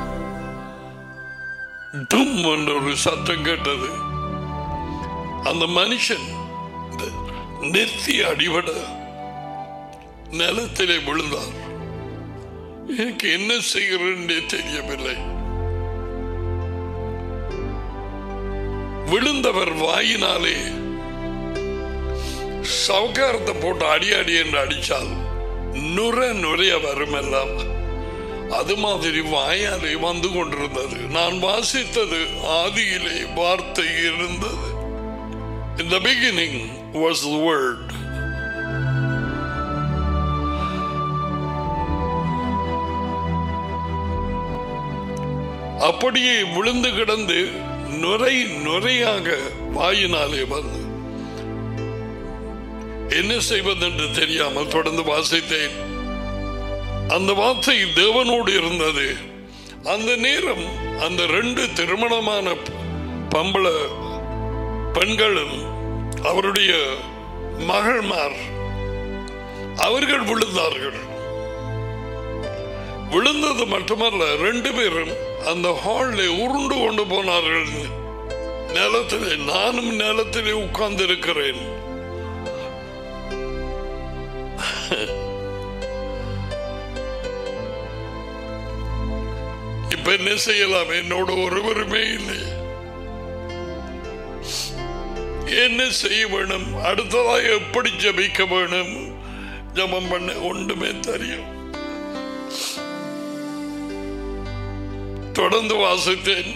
டும் என்ற ஒரு சத்தம் கேட்டது அந்த மனுஷன் இந்த நெத்தி அடிபட நிலத்திலே விழுந்தார் எனக்கு என்ன செய்கிறேன்னே தெரியவில்லை விழுந்தவர் வாயினாலே சவுக்காரத்தை போட்டு அடி அடி என்று அடிச்சால் நுர நுரைய வரும் எல்லாம் அது மாதிரி வாயாலே வந்து கொண்டிருந்தது நான் வாசித்தது ஆதியிலே வார்த்தை இருந்தது In the beginning was the word. அப்படியே விழுந்து கிடந்து நுரை நுரையாக வாயினாலே வந்து என்ன செய்வதென்று தெரியாமல் தொடர்ந்து வாசித்தேன் அந்த வார்த்தை தேவனோடு இருந்தது அந்த நேரம் அந்த ரெண்டு திருமணமான பம்பள பெண்களும் அவருடைய மகள்மார் அவர்கள் விழுந்தார்கள் விழுந்தது மட்டுமல்ல ரெண்டு பேரும் அந்த ஹாலில் உருண்டு கொண்டு போனார்கள் நிலத்திலே நானும் நிலத்திலே உட்கார்ந்து இருக்கிறேன் இப்ப என்ன செய்யலாம் என்னோட ஒருவருமே இல்லை என்ன செய்ய வேணும் அடுத்ததாக எப்படி ஜபிக்க வேணும் ஜபம் பண்ண ஒன்றுமே தெரியும் தொடர்ந்து வாசித்தேன்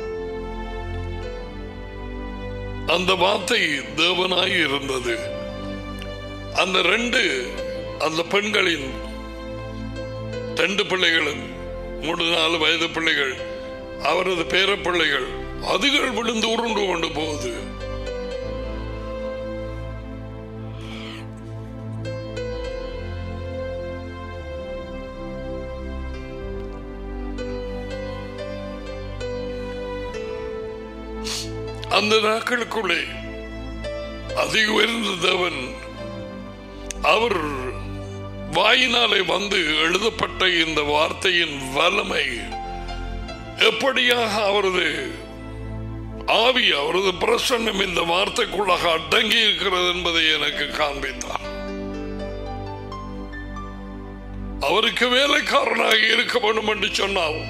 அந்த வார்த்தை தேவனாய் இருந்தது அந்த ரெண்டு அந்த பெண்களின் ரெண்டு பிள்ளைகளும் மூணு நாலு வயது பிள்ளைகள் அவரது பேர பிள்ளைகள் அதுகள் விழுந்து உருண்டு கொண்டு போகுது அந்த நாட்களுக்குள்ளே அதி உயர்ந்த தேவன் அவர் வாயினாலே வந்து எழுதப்பட்ட இந்த வார்த்தையின் வல்லமை எப்படியாக அவரது ஆவி அவரது பிரசன்னம் இந்த வார்த்தைக்குள்ளாக அடங்கி இருக்கிறது என்பதை எனக்கு காண்பித்தார் அவருக்கு வேலைக்காரனாக இருக்க வேண்டும் என்று சொன்னால்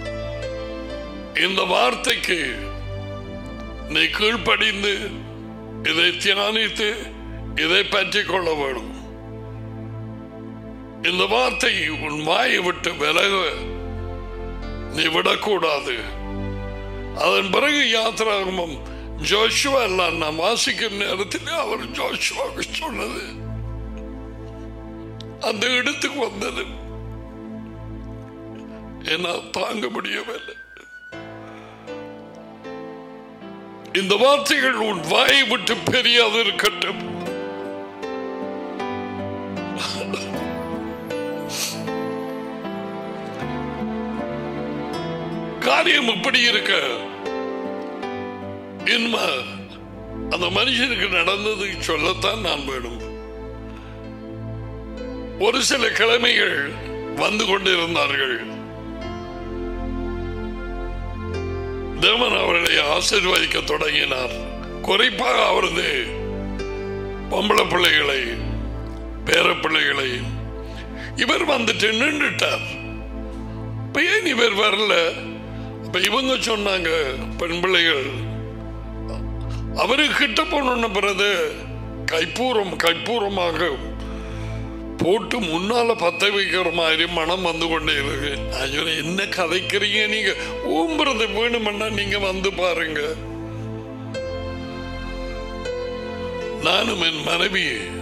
இந்த வார்த்தைக்கு நீ கீழ்ப்படிந்து இதை தியானித்து இதை பற்றி கொள்ள வேண்டும் இந்த வார்த்தை உன் வாயை விட்டு விலக நீ விடக்கூடாது அதன் பிறகு யாத்திராகமம் ஜோஷுவா எல்லாம் நான் வாசிக்கும் நேரத்தில் அவர் ஜோஷுவாவுக்கு சொன்னது அந்த இடத்துக்கு வந்தது என்னால் தாங்க முடியவில்லை இந்த வார்த்தைகள் உன் வாயை விட்டு பெரியாது இருக்கட்டும் காரியம் இப்படி இருக்க இன்ம அந்த மனுஷனுக்கு நடந்தது சொல்லத்தான் நான் வேணும் ஒரு சில கிழமைகள் வந்து கொண்டிருந்தார்கள் தேவன் அவர்களை ஆசீர்வதிக்க தொடங்கினார் குறிப்பாக அவரது பொம்பளை பிள்ளைகளை பேர பிள்ளைகளை இவர் வந்துட்டு நின்றுட்டார் இப்ப ஏன் இவர் வரல இப்ப இவங்க சொன்னாங்க பெண் பிள்ளைகள் அவரு கிட்ட போன பிறகு கைப்பூரம் கைப்பூரமாக போட்டு முன்னால பத்த வைக்கிற மாதிரி மனம் வந்து கொண்டே இருக்கு நான் சொன்னேன், என்ன கதைக்கிறீங்க நீங்க ஊம்புறது வேணுமென்னா நீங்க வந்து பாருங்க நானும் என் மனைவி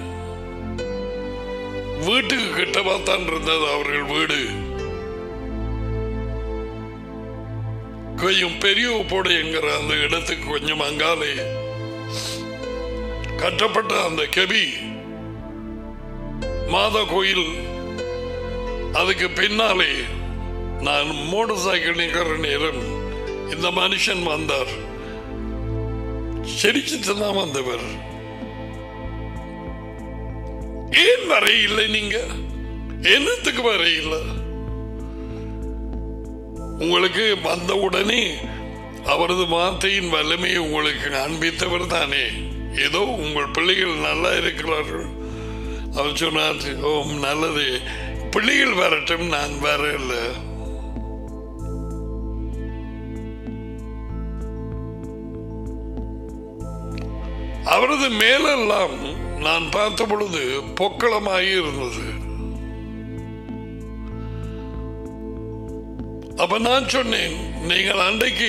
வீட்டுக்கு கிட்டவா தான் இருந்தது அவர்கள் வீடு கொஞ்சம் பெரிய போடு என்கிற அந்த இடத்துக்கு கொஞ்சம் அங்காலே கட்டப்பட்ட அந்த கெபி மாதா கோயில் அதுக்கு பின்னாலே நான் மோட்டார் சைக்கிள் நிற்கிற நேரம் இந்த மனுஷன் வந்தார் சிரிச்சிட்டு தான் வந்தவர் ஏன் வரையில்லை நீங்க என்னத்துக்கு வரையில்லை உங்களுக்கு வந்த உடனே அவரது வார்த்தையின் வல்லமையை உங்களுக்கு காண்பித்தவர் தானே ஏதோ உங்கள் பிள்ளைகள் நல்லா இருக்கிறார்கள் அவர் சொன்னார் ஓ நல்லது பிள்ளைகள் வரட்டும் நான் வரல அவரது மேலெல்லாம் நான் பார்த்த பொழுது பொக்களமாகி இருந்தது அப்ப நான் சொன்னேன் நீங்கள் அன்றைக்கு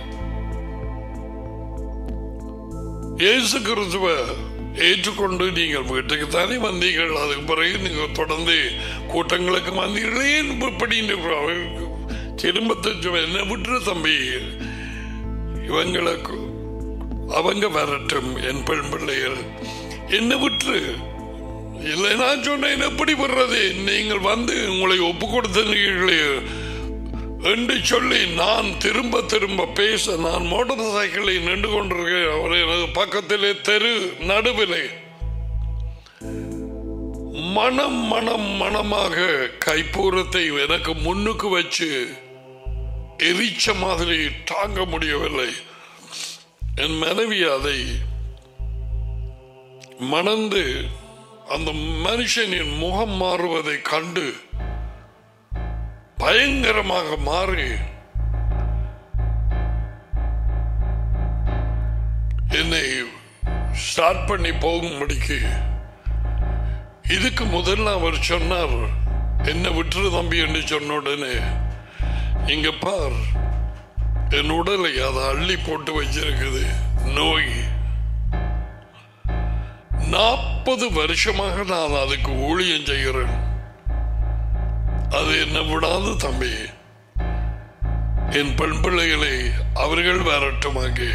இயேசு கிறிஸ்துவ ஏற்றுக்கொண்டு நீங்கள் வீட்டுக்கு தானே வந்தீர்கள் அதுக்கு பிறகு நீங்கள் தொடர்ந்து கூட்டங்களுக்கு வந்தீர்களே இப்படின்னு அவருக்கு திரும்ப திரும்ப என்ன விட்டுரு தம்பி இவங்களுக்கு அவங்க வரட்டும் என் பெண் பிள்ளைகள் என்ன விட்டுரு இல்லை நான் சொன்னேன் எப்படி வர்றது நீங்கள் வந்து உங்களை ஒப்பு கொடுத்தீர்களே என்று சொல்லி நான் திரும்ப திரும்ப பேச நான் மோட்டார் சைக்கிளில் நின்று கொண்டிருக்கேன் அவர் எனது பக்கத்திலே தெரு நடுவிலே மனம் மனம் மனமாக கைப்பூரத்தை எனக்கு முன்னுக்கு வச்சு எரிச்ச மாதிரி தாங்க முடியவில்லை என் மனைவி அதை மணந்து அந்த மனுஷனின் முகம் மாறுவதை கண்டு பயங்கரமாக மாறி என்னை ஸ்டார்ட் பண்ணி போகும்படிக்கு இதுக்கு முதல்ல அவர் சொன்னார் என்ன விட்டுரு தம்பி என்று சொன்ன உடனே இங்க பார் என் உடலை அதை அள்ளி போட்டு வச்சிருக்குது நோய் நாற்பது வருஷமாக நான் அதுக்கு ஊழியம் செய்கிறேன் அது என்ன விடாது தம்பி என் பெண் பிள்ளைகளை அவர்கள் வரட்டும் அங்கே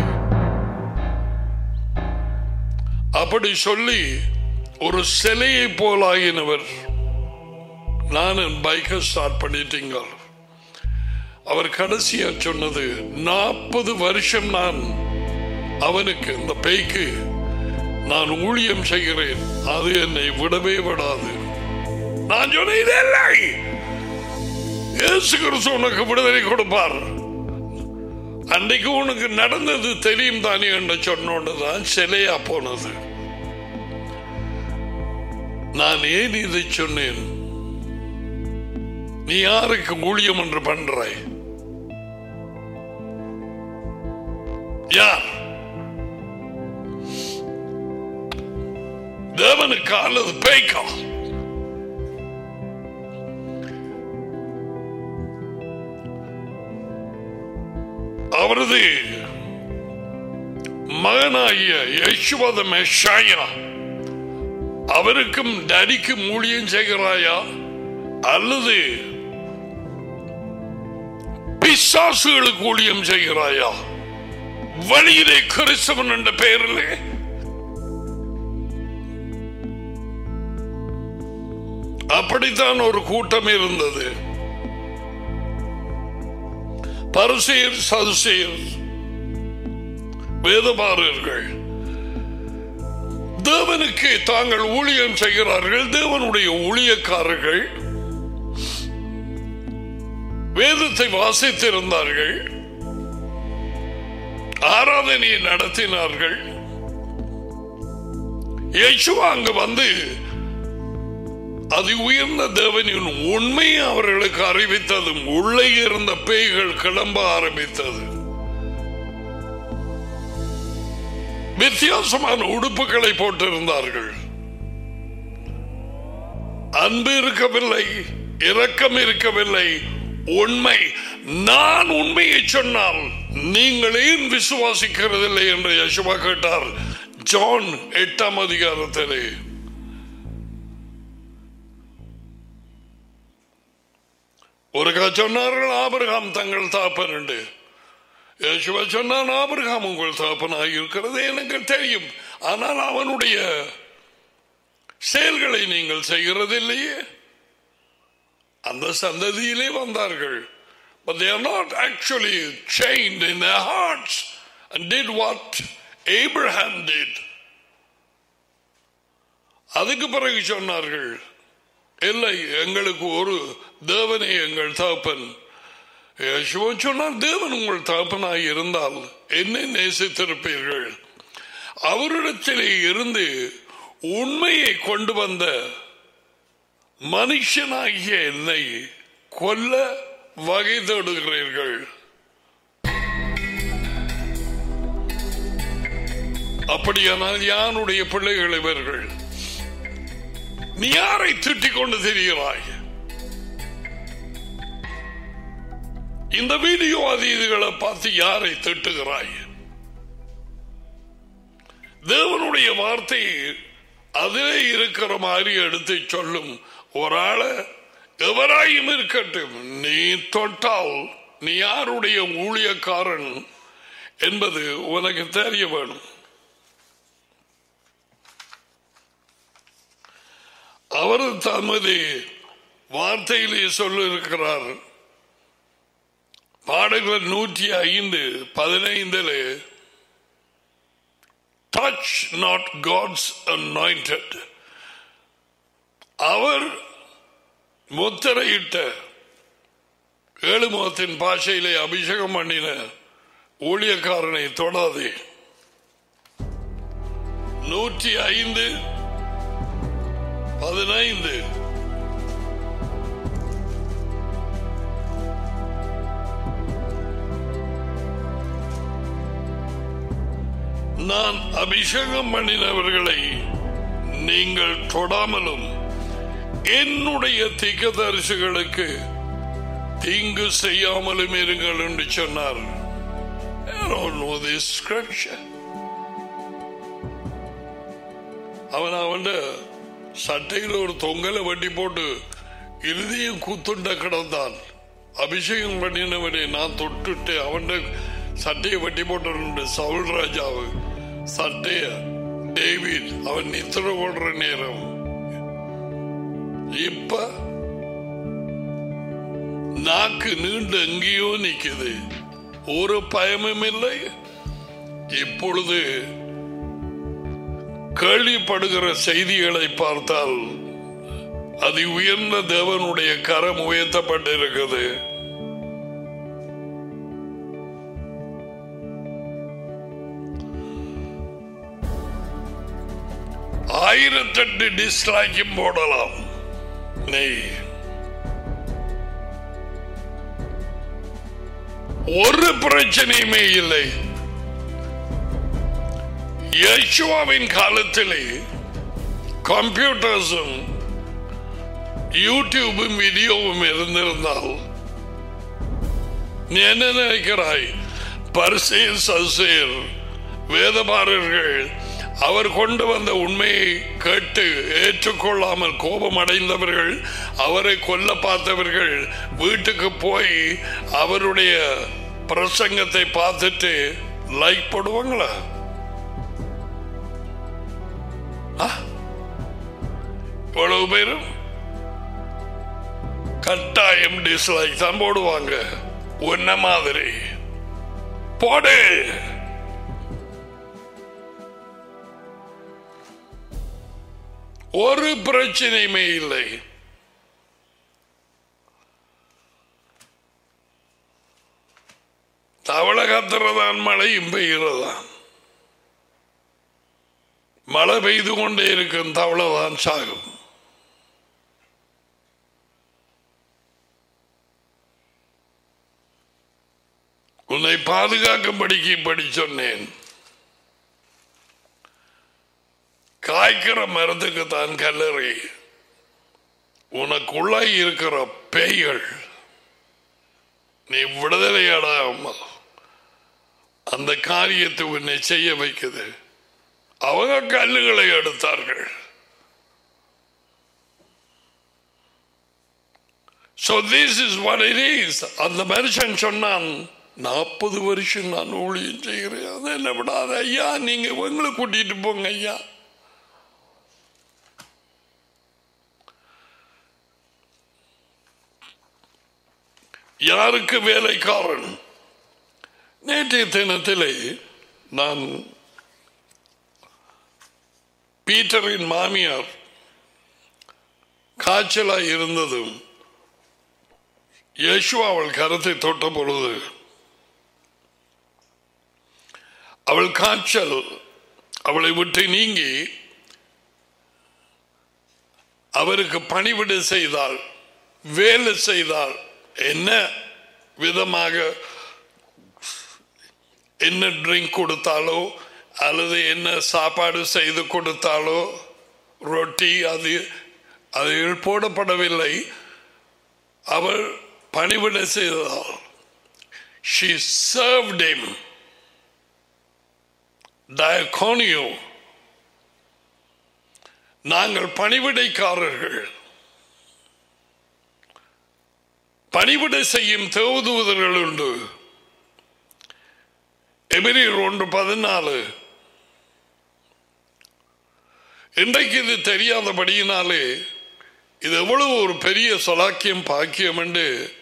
அப்படி சொல்லி ஒரு சிலையை போலாகினவர் நான் என் பைக்கை ஸ்டார்ட் பண்ணிட்டீங்க அவர் கடைசியா சொன்னது நாற்பது வருஷம் நான் அவனுக்கு இந்த பேய்க்கு நான் ஊழியம் செய்கிறேன் அது என்னை விடவே விடாது நான் சொன்னேன் இல்லை இயேசு கிறிஸ்து உனக்கு விடுதலை கொடுப்பார் அன்றைக்கு உனக்கு நடந்தது தெரியும் தானே என்று சொன்னோன்னுதான் சிலையா போனது நான் ஏன் இதை சொன்னேன் நீ யாருக்கு ஊழியம் என்று பண்றாய் யார் தேவனுக்கு அல்லது பேய்க்கா அவரது மகனாகிய யசுவத மெஷாயா அவருக்கும் டடிக்கும் ஊழியம் செய்கிறாயா அல்லது பிசாசுகளுக்கு ஊழியம் செய்கிறாயா வழியிலே கிறிஸ்தவன் என்ற பெயரிலே அப்படித்தான் ஒரு கூட்டம் இருந்தது பரிசெயர் சதுசெயர் வேதபாரர்கள் தேவனுக்கு தாங்கள் ஊழியம் செய்கிறார்கள் தேவனுடைய ஊழியக்காரர்கள் வேதத்தை வாசித்திருந்தார்கள் ஆராதனையை நடத்தினார்கள் இயேசுவா அங்கு வந்து அது உயர்ந்த தேவனின் உண்மையை அவர்களுக்கு அறிவித்ததும் உள்ளே இருந்த பேய்கள் கிளம்ப ஆரம்பித்தது வித்தியாசமான உடுப்புகளை போட்டிருந்தார்கள் அன்பு இருக்கவில்லை இரக்கம் இருக்கவில்லை உண்மை நான் உண்மையை சொன்னால் நீங்கள் ஏன் விசுவாசிக்கிறதில்லை என்று யசுவா கேட்டார் ஜான் எட்டாம் அதிகாரத்திலே ஒரு சொன்னார்கள் ஆபிரகாம் தங்கள் தாப்பன் என்று யேசுவா சொன்னான் ஆபிரகாம் உங்கள் தாப்பனாக இருக்கிறது எனக்கு தெரியும் ஆனால் அவனுடைய செயல்களை நீங்கள் செய்கிறதில்லையே அந்த சந்ததியிலே வந்தார்கள் but they are not actually chained in their hearts and did what Abraham did அதுக்கு பிறகு சொன்னார்கள் இல்லை எங்களுக்கு ஒரு தேவனே எங்கள் தகப்பன் யேசுவா சொன்னார் தேவன் உங்கள் தகப்பனாய் இருந்தால் என்னை நேசித்திருப்பீர்கள் அவரிடத்திலே இருந்து உண்மையை கொண்டு வந்த மனுஷனாகிய என்னை கொல்ல வகை தேடுகிறீர்கள் அப்படியானால் யானுடைய பிள்ளைகள் இவர்கள் நீ யாரை திட்டிக் கொண்டு தெரிகிறாய் இந்த வீடியோ அது இதுகளை பார்த்து யாரை திட்டுகிறாய் தேவனுடைய வார்த்தையை அதிலே இருக்கிற மாதிரி எடுத்து சொல்லும் ஒரு ஆளை எவராயும் இருக்கட்டும் நீ தொட்டால் நீ யாருடைய ஊழியக்காரன் என்பது உனக்கு தெரிய வேணும் அவர் தமது வார்த்தையிலே சொல்லிருக்கிறார் பாடல்கள் நூற்றி ஐந்து பதினைந்தில் டச் நாட் காட்ஸ் அனாயிண்டட் அவர் முத்திரையிட்ட ஏழு முகத்தின் பாஷையிலே அபிஷேகம் பண்ணின ஊழியக்காரனை தொடாதே நூற்றி ஐந்து பதினைந்து நான் அபிஷேகம் பண்ணினவர்களை நீங்கள் தொடாமலும் என்னுடைய திகதரிசிகளுக்கு தீங்கு செய்யாமலும் இருங்கள் என்று சொன்னார் I don't know this scripture. அவன் அவன் சட்டையில் ஒரு தொங்கலை வட்டி போட்டு இறுதியும் கூத்துண்ட கிடந்தான் அபிஷேகம் பண்ணினவனை நான் தொட்டுட்டு அவன் சட்டையை வட்டி போட்டு சவுல் ராஜாவு சட்டைய டேவிட் அவன் நித்திர ஓடுற நேரம் இப்ப நாக்கு நீண்டு எங்கேயோ நிக்குது ஒரு பயமும் இல்லை இப்பொழுது கேள்விப்படுகிற செய்திகளை பார்த்தால் அது உயர்ந்த தேவனுடைய கரம் உயர்த்தப்பட்டிருக்கிறது ஆயிரத்தெட்டு டிஸ்லைக்கும் போடலாம் நெய் ஒரு பிரச்சனையுமே இல்லை யேசுவாவின் காலத்திலே கம்ப்யூட்டர்ஸும் யூடியூபும் வீடியோவும் இருந்திருந்தால் நீ என்ன நினைக்கிறாய் பரிசேர் சசேர் வேதமாரர்கள் அவர் கொண்டு வந்த உண்மையை கேட்டு ஏற்றுக்கொள்ளாமல் கோபம் அடைந்தவர்கள் அவரை கொல்ல பார்த்தவர்கள் வீட்டுக்கு போய் அவருடைய பிரசங்கத்தை பார்த்துட்டு லைக் போடுவாங்களா இவ்வளவு பேரும் கட்டாயம் டிஸ்லைக் தான் போடுவாங்க உன்ன மாதிரி போடு ஒரு பிரச்சனையுமே இல்லை தவளக காத்துறதான் மழையும் பெய்கிறதான் மழை பெய்து கொண்டே இருக்கும் தவளைதான் சாகும் உன்னை பாதுகாக்கும்படிக்கு இப்படி சொன்னேன் காய்க்கிற மரத்துக்கு தான் கல்லறை உனக்குள்ள இருக்கிற பேய்கள் நீ விடுதலை அடையாமல் அந்த காரியத்தை உன்னை செய்ய வைக்குது அவங்க கல்லுகளை எடுத்தார்கள் So this is what it is. அந்த மனுஷன் சொன்னான் நாற்பது வருஷம் நான் ஊழியம் செய்கிறேன் அதை என்ன விடாத ஐயா நீங்க உங்களை கூட்டிட்டு போங்க ஐயா யாருக்கு வேலைக்காரன் நேற்றைய தினத்திலே நான் பீட்டரின் மாமியார் காய்ச்சலாய் இருந்ததும் யேசு அவள் கரத்தை தொட்ட பொழுது அவள் காய்ச்சல் அவளை விட்டு நீங்கி அவருக்கு பணிவிட செய்தாள் வேலை செய்தாள் என்ன விதமாக என்ன ட்ரிங்க் கொடுத்தாலோ அல்லது என்ன சாப்பாடு செய்து கொடுத்தாலோ ரொட்டி அது அது போடப்படவில்லை அவள் பணிவிட செய்தாள் ஷி சர்வ்ட் him டயகோனியோ நாங்கள் பணிவிடைக்காரர்கள் பணிவிடை செய்யும் தேவதூதர்கள் உண்டு எபிரியர் ஒன்று பதினாலு இன்றைக்கு இது தெரியாதபடியினாலே இது எவ்வளவு ஒரு பெரிய சொலாக்கியம் பாக்கியம் என்று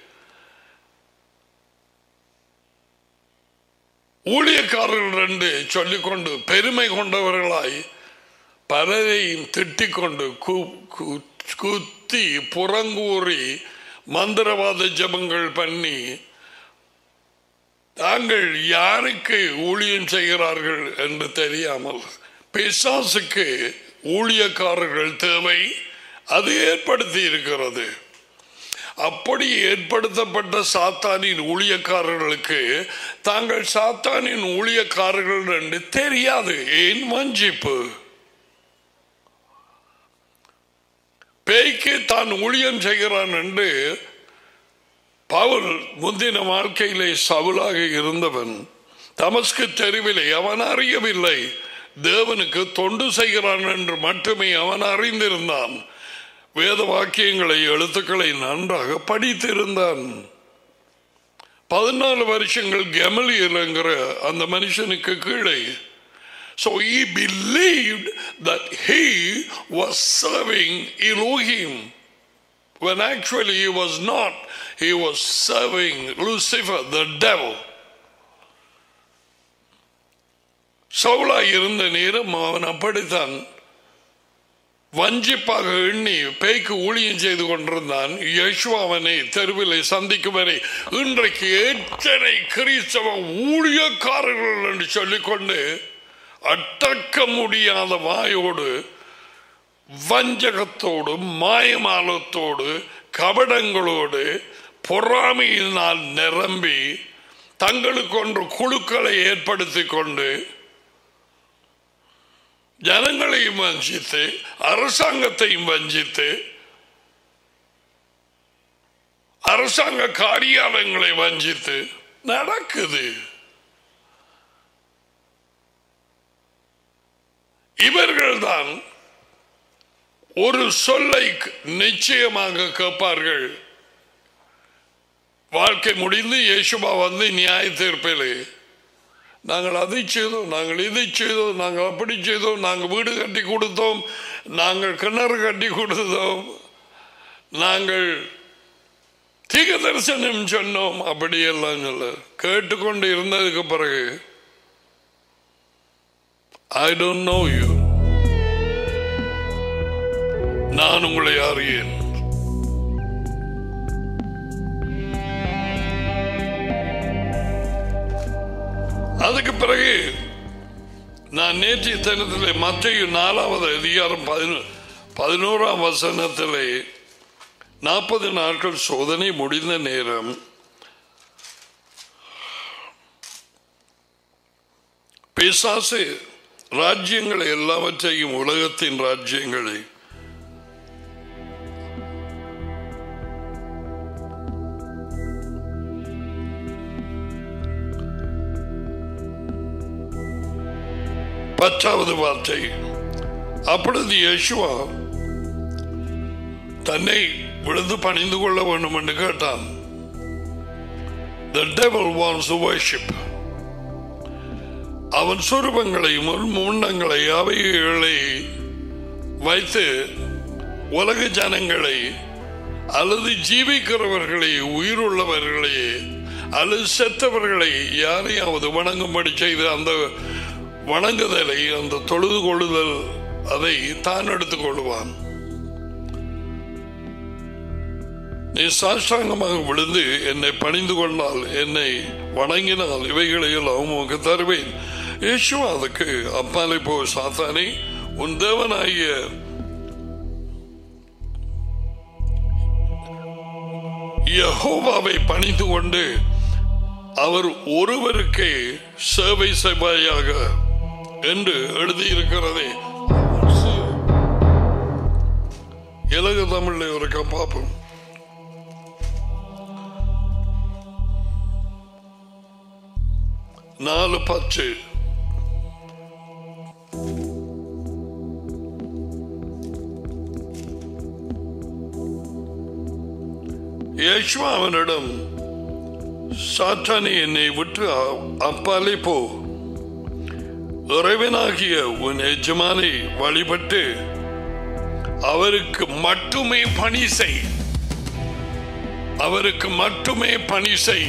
ஊழியக்காரர்கள் என்று சொல்லிக்கொண்டு பெருமை கொண்டவர்களாய் பலரையும் திட்டிக் கொண்டு கு- கு- குத்தி புறங்கூறி மந்திரவாத ஜபங்கள் பண்ணி தாங்கள் யாருக்கு ஊழியம் செய்கிறார்கள் என்று தெரியாமல் பிசாசுக்கு ஊழியக்காரர்கள் தேவை அது ஏற்படுத்தி இருக்கிறது அப்படி ஏற்படுத்தப்பட்ட சாத்தானின் ஊழியக்காரர்களுக்கு தாங்கள் சாத்தானின் ஊழியக்காரர்கள் என்று தெரியாது ஏன் வஞ்சிப்பு பேய்க்கு தான் ஊழியம் செய்கிறான் என்று பவுல் முந்தின வாழ்க்கையிலே சவுலாக இருந்தவன் தமஸ்கு தெருவிலே அவன் அறியவில்லை தேவனுக்கு தொண்டு செய்கிறான் என்று மட்டுமே அவன் அறிந்திருந்தான் வேத வாக்கியங்களை எழுத்துக்களை நன்றாக படித்திருந்தான் பதினாலு வருஷங்கள் கெமலியல்ங்கிற அந்த மனுஷனுக்கு கீழே So he believed that he was serving Elohim when actually he was not. He was serving Lucifer, the devil. சவுலா இருந்த நேரம் அவன் அப்படித்தான் வஞ்சிப்பாக எண்ணி பேய்க்கு ஊழியம் செய்து கொண்டிருந்தான் யேசு அவனை தெருவிலை சந்திக்கும் வரை இன்றைக்கு எத்தனை கிறிஸ்தவ ஊழியக்காரர்கள் என்று சொல்லிக்கொண்டு அடக்க முடியாத வாயோடு வஞ்சகத்தோடு மாயமாலத்தோடு கபடங்களோடு பொறாமையினால் நிரம்பி தங்களுக்கொன்று குழுக்களை ஏற்படுத்தி கொண்டு ஜனங்களையும் வஞ்சித்து அரசாங்கத்தையும் வஞ்சித்து அரசாங்க காரியாலயங்களை வஞ்சித்து நடக்குது இவர்கள்தான் ஒரு சொல்லை நிச்சயமாக கேட்பார்கள் வாழ்க்கை முடிந்து இயேசுபா வந்து நியாய தீர்ப்பிலே நாங்கள் அதை செய்தோம் நாங்கள் இதை செய்தோம் நாங்கள் அப்படி செய்தோம் நாங்கள் வீடு கட்டி கொடுத்தோம் நாங்கள் கிணறு கட்டி கொடுத்தோம் நாங்கள் தீக தரிசனம் சொன்னோம் அப்படியெல்லாம் சொல்ல கேட்டுக்கொண்டு இருந்ததுக்கு பிறகு ஐ டோன்ட் நோ யூ நான் உங்களை அறியேன் அதுக்கு பிறகு நான் நேற்றைய தினத்தில் மற்ற நாலாவது அதிகாரம் பதினோ பதினோராம் வசனத்திலே நாற்பது நாட்கள் சோதனை முடிந்த நேரம் பிசாசு ராஜ்யங்களை எல்லாவற்றையும் உலகத்தின் ராஜ்யங்களை பத்தாவது வார்த்தை அப்பொழுது யேசுவா தன்னை விழுந்து பணிந்து கொள்ள வேண்டும் என்று கேட்டான் The devil wants to worship. அவன் சுரூபங்களை முன்னங்களை அவைகளை வைத்து உலக ஜனங்களை அல்லது ஜீவிக்கிறவர்களை உயிருள்ளவர்களை அல்லது செத்தவர்களை யாரையாவது வணங்கும்படி செய்து அந்த வணங்குதலை அந்த தொழுது கொள்ளுதல் அதை தான் எடுத்துக் கொள்வான் நீ சாஷ்டாங்கமாக விழுந்து என்னை பணிந்து கொண்டால் என்னை வணங்கினால் இவைகளை எல்லாம் உமக்கு தருவேன் யேசுவா அதுக்கு அப்பாலே போ சாத்தானே உன் தேவனாகிய யஹோவாவை பணிந்து கொண்டு அவர் ஒருவருக்கே சேவை செய்வாயாக என்று எழுதியிருக்கிறதே இலகு தமிழ்ல ஒரு பார்ப்போம் நாலு பத்து யேசுவா அவனிடம் சாத்தானே என்னை விட்டு அ- அப்பாலே போ இறைவனாகிய உன் எஜமானை வழிபட்டு அவருக்கு மட்டுமே பணி செய் அவருக்கு மட்டுமே பணி செய்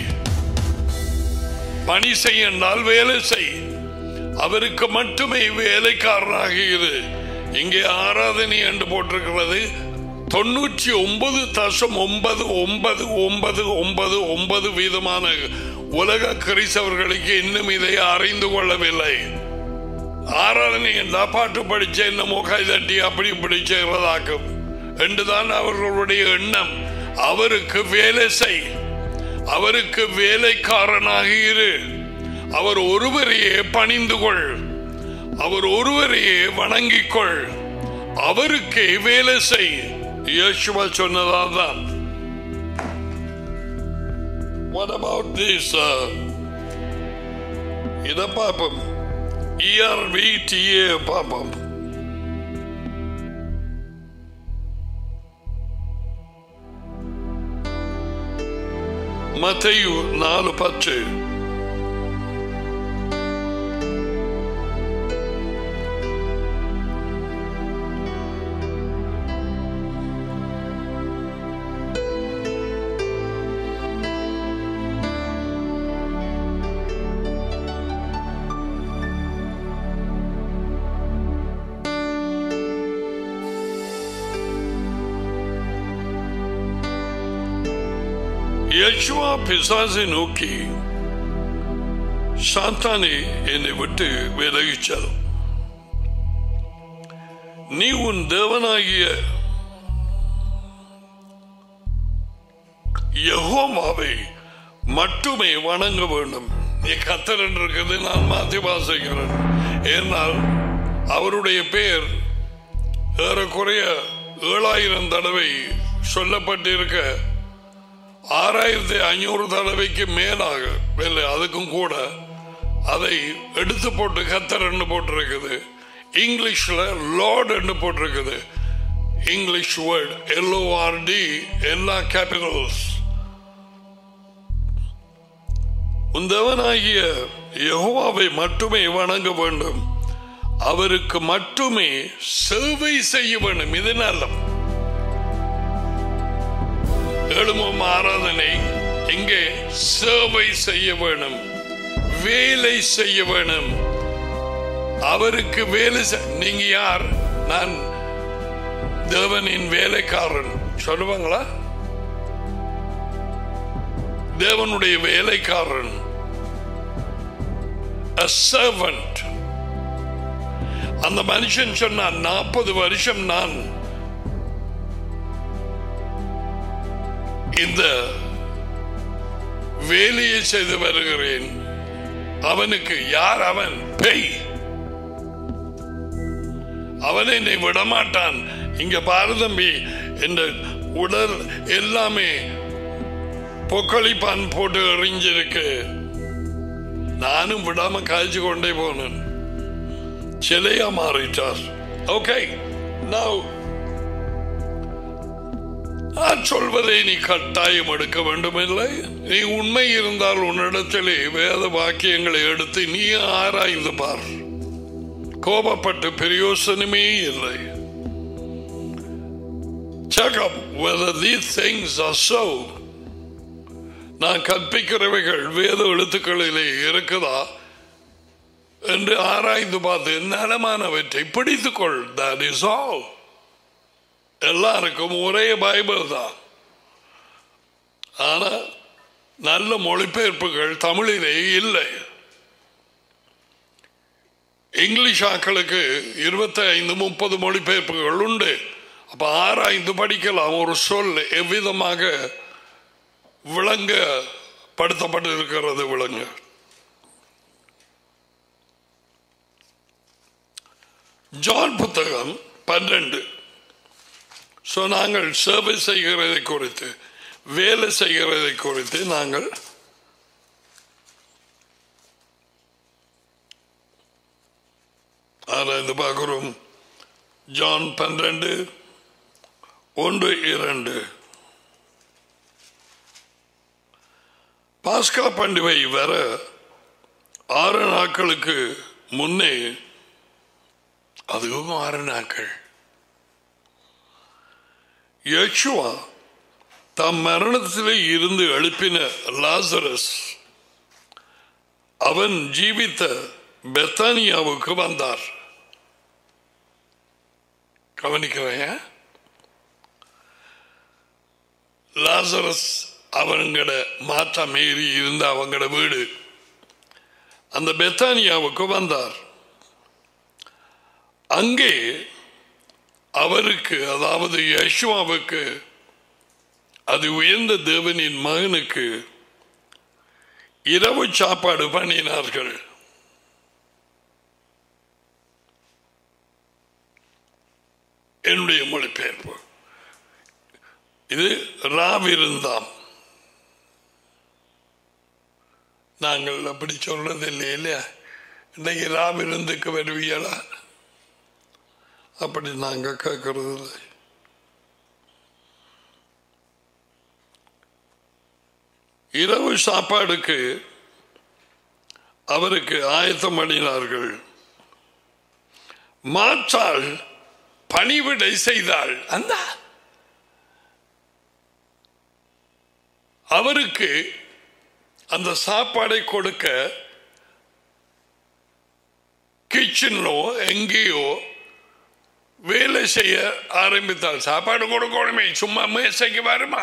பணி செய் என்றால் வேலை செய் அவருக்கு மட்டுமே வேலைக்காரனாக இரு இங்கே ஆராதனை என்று போட்டிருக்கிறது தொண்ணூற்றி ஒன்பது தசம் ஒன்பது ஒன்பது ஒன்பது ஒன்பது ஒன்பது வீதமான உலக கிறிஸ்தவர்களுக்கு இன்னும் இதை அறிந்து கொள்ளவில்லை ஆராதனை என்றா பாட்டு படிச்ச என்னமோ கைதட்டி அப்படி இப்படி செய்வதாக்கும் என்றுதான் அவர்களுடைய எண்ணம் அவருக்கு வேலை செய் அவருக்கு வேலைக்காரனாக இரு அவர் ஒருவரையே பணிந்து கொள் அவர் ஒருவரையே வணங்கிக் கொள் அவருக்கே வேலை செய் யேசுவா சொன்னதான் What about this? Uh, இத பார்ப்போம் இஆர்விடிஏ பார்ப்போம் மத்தையு நாலு பத்து யேசுவா பிசாசை நோக்கி சாத்தானே என்னை விட்டு விலகிச்சல் நீ உன் தேவனாகிய யெகோவாவை மட்டுமே வணங்க வேண்டும் நீ கத்தர் என்று இருக்கிறது நான் மாற்றி வாசிக்கிறேன் ஏனால் அவருடைய பெயர் ஏறக்குறைய ஏழாயிரம் தடவை சொல்லப்பட்டிருக்க ஆறாயிரத்தி ஐநூறு தடவைக்கு மேலாக இல்லை அதுக்கும் கூட அதை எடுத்து போட்டு கத்தர் என்று போட்டிருக்குது இங்கிலீஷ்ல லார்ட் என்று போட்டிருக்குது இங்கிலீஷ் வேர்ட் எல்ஓஆர்டி எல்லா கேபிட்டல்ஸ் உந்தவனாகிய யெகோவாவை மட்டுமே வணங்க வேண்டும் அவருக்கு மட்டுமே சேவை செய்ய வேண்டும் இது நல்லம் எழுமும் ஆராதனை இங்கே சேவை செய்ய வேணும் வேலை செய்ய வேணும் அவருக்கு வேலை செ- நீங்க யார் நான் தேவனின் வேலைக்காரன் சொல்லுவாங்களா தேவனுடைய வேலைக்காரன் a servant அந்த மனுஷன் சொன்னான் நாற்பது வருஷம் நான் இந்த வேலையை செய்து வருகிறேன் அவனுக்கு யார் அவன் பேய் அவன் என்னை விடமாட்டான் இங்க பாரு தம்பி இந்த உடல் எல்லாமே பொக்களிப்பான் போட்டு எறிஞ்சிருக்கு நானும் விடாம காய்ச்சி கொண்டே போனேன் சிலையா மாறிட்டார் ஓகே நான் நான் சொல்வதை நீ கட்டாயம் எடுக்க வேண்டுமில்லை நீ உண்மை இருந்தால் உன்னிடத்திலே வேத வாக்கியங்களை எடுத்து நீ ஆராய்ந்து பார் கோபப்பட்டு பிரயோசனமே இல்லை check up whether these things are so நான் கற்பிக்கிறவைகள் வேத எழுத்துக்களிலே இருக்குதா என்று ஆராய்ந்து பார்த்து நலமானவற்றை பிடித்துக்கொள் that is all எல்லாருக்கும் ஒரே பைபிள் தான் ஆனா நல்ல மொழிபெயர்ப்புகள் தமிழிலே இல்லை இங்கிலீஷ் ஆக்களுக்கு இருபத்தி ஐந்து முப்பது மொழிபெயர்ப்புகள் உண்டு அப்ப ஆராய்ந்து படிக்கலாம் ஒரு சொல் எவ்விதமாக விளங்க படுத்தப்பட்டிருக்கிறது விளங்க ஜான் புத்தகம் பன்னெண்டு ஸோ நாங்கள் சேவை செய்கிறதை குறித்து வேலை செய்கிறதை குறித்து நாங்கள் ஆராய்ந்து பார்க்கிறோம் ஜான் பன்னிரண்டு ஒன்று இரண்டு பாஸ்கா பண்டிகை வர ஆறு நாட்களுக்கு முன்னே அதுவும் ஆறு நாட்கள் யேசுவா தம் மரணத்திலே இருந்து எழுப்பின லாசரஸ் அவன் ஜீவித்த பெத்தானியாவுக்கு வந்தார் கவனிக்கிறேன் லாசரஸ் அவங்களோட மாற்ற மீறி இருந்த அவங்களோட வீடு அந்த பெத்தானியாவுக்கு வந்தார் அங்கே அவருக்கு அதாவது யஷ்வாவுக்கு அது உயர்ந்த தேவனின் மகனுக்கு இரவு சாப்பாடு பண்ணினார்கள் என்னுடைய மொழிபெயர்ப்பு இது ராவிருந்தாம் நாங்கள் அப்படி சொல்றது இல்லை இல்லையா இன்னைக்கு ராவிருந்துக்கு வருவீங்களா அப்படி நாங்க கேட்கறது இல்லை இரவு சாப்பாடுக்கு அவருக்கு ஆயத்தம் பண்ணினார்கள் மாற்றால் பணிவிடை செய்தாள் அந்த அவருக்கு அந்த சாப்பாடை கொடுக்க கிச்சன்லோ எங்கேயோ வேலை செய்ய ஆரம்பித்தால் சாப்பாடு கொடுக்கணுமே சும்மா மேசைக்கு வருமா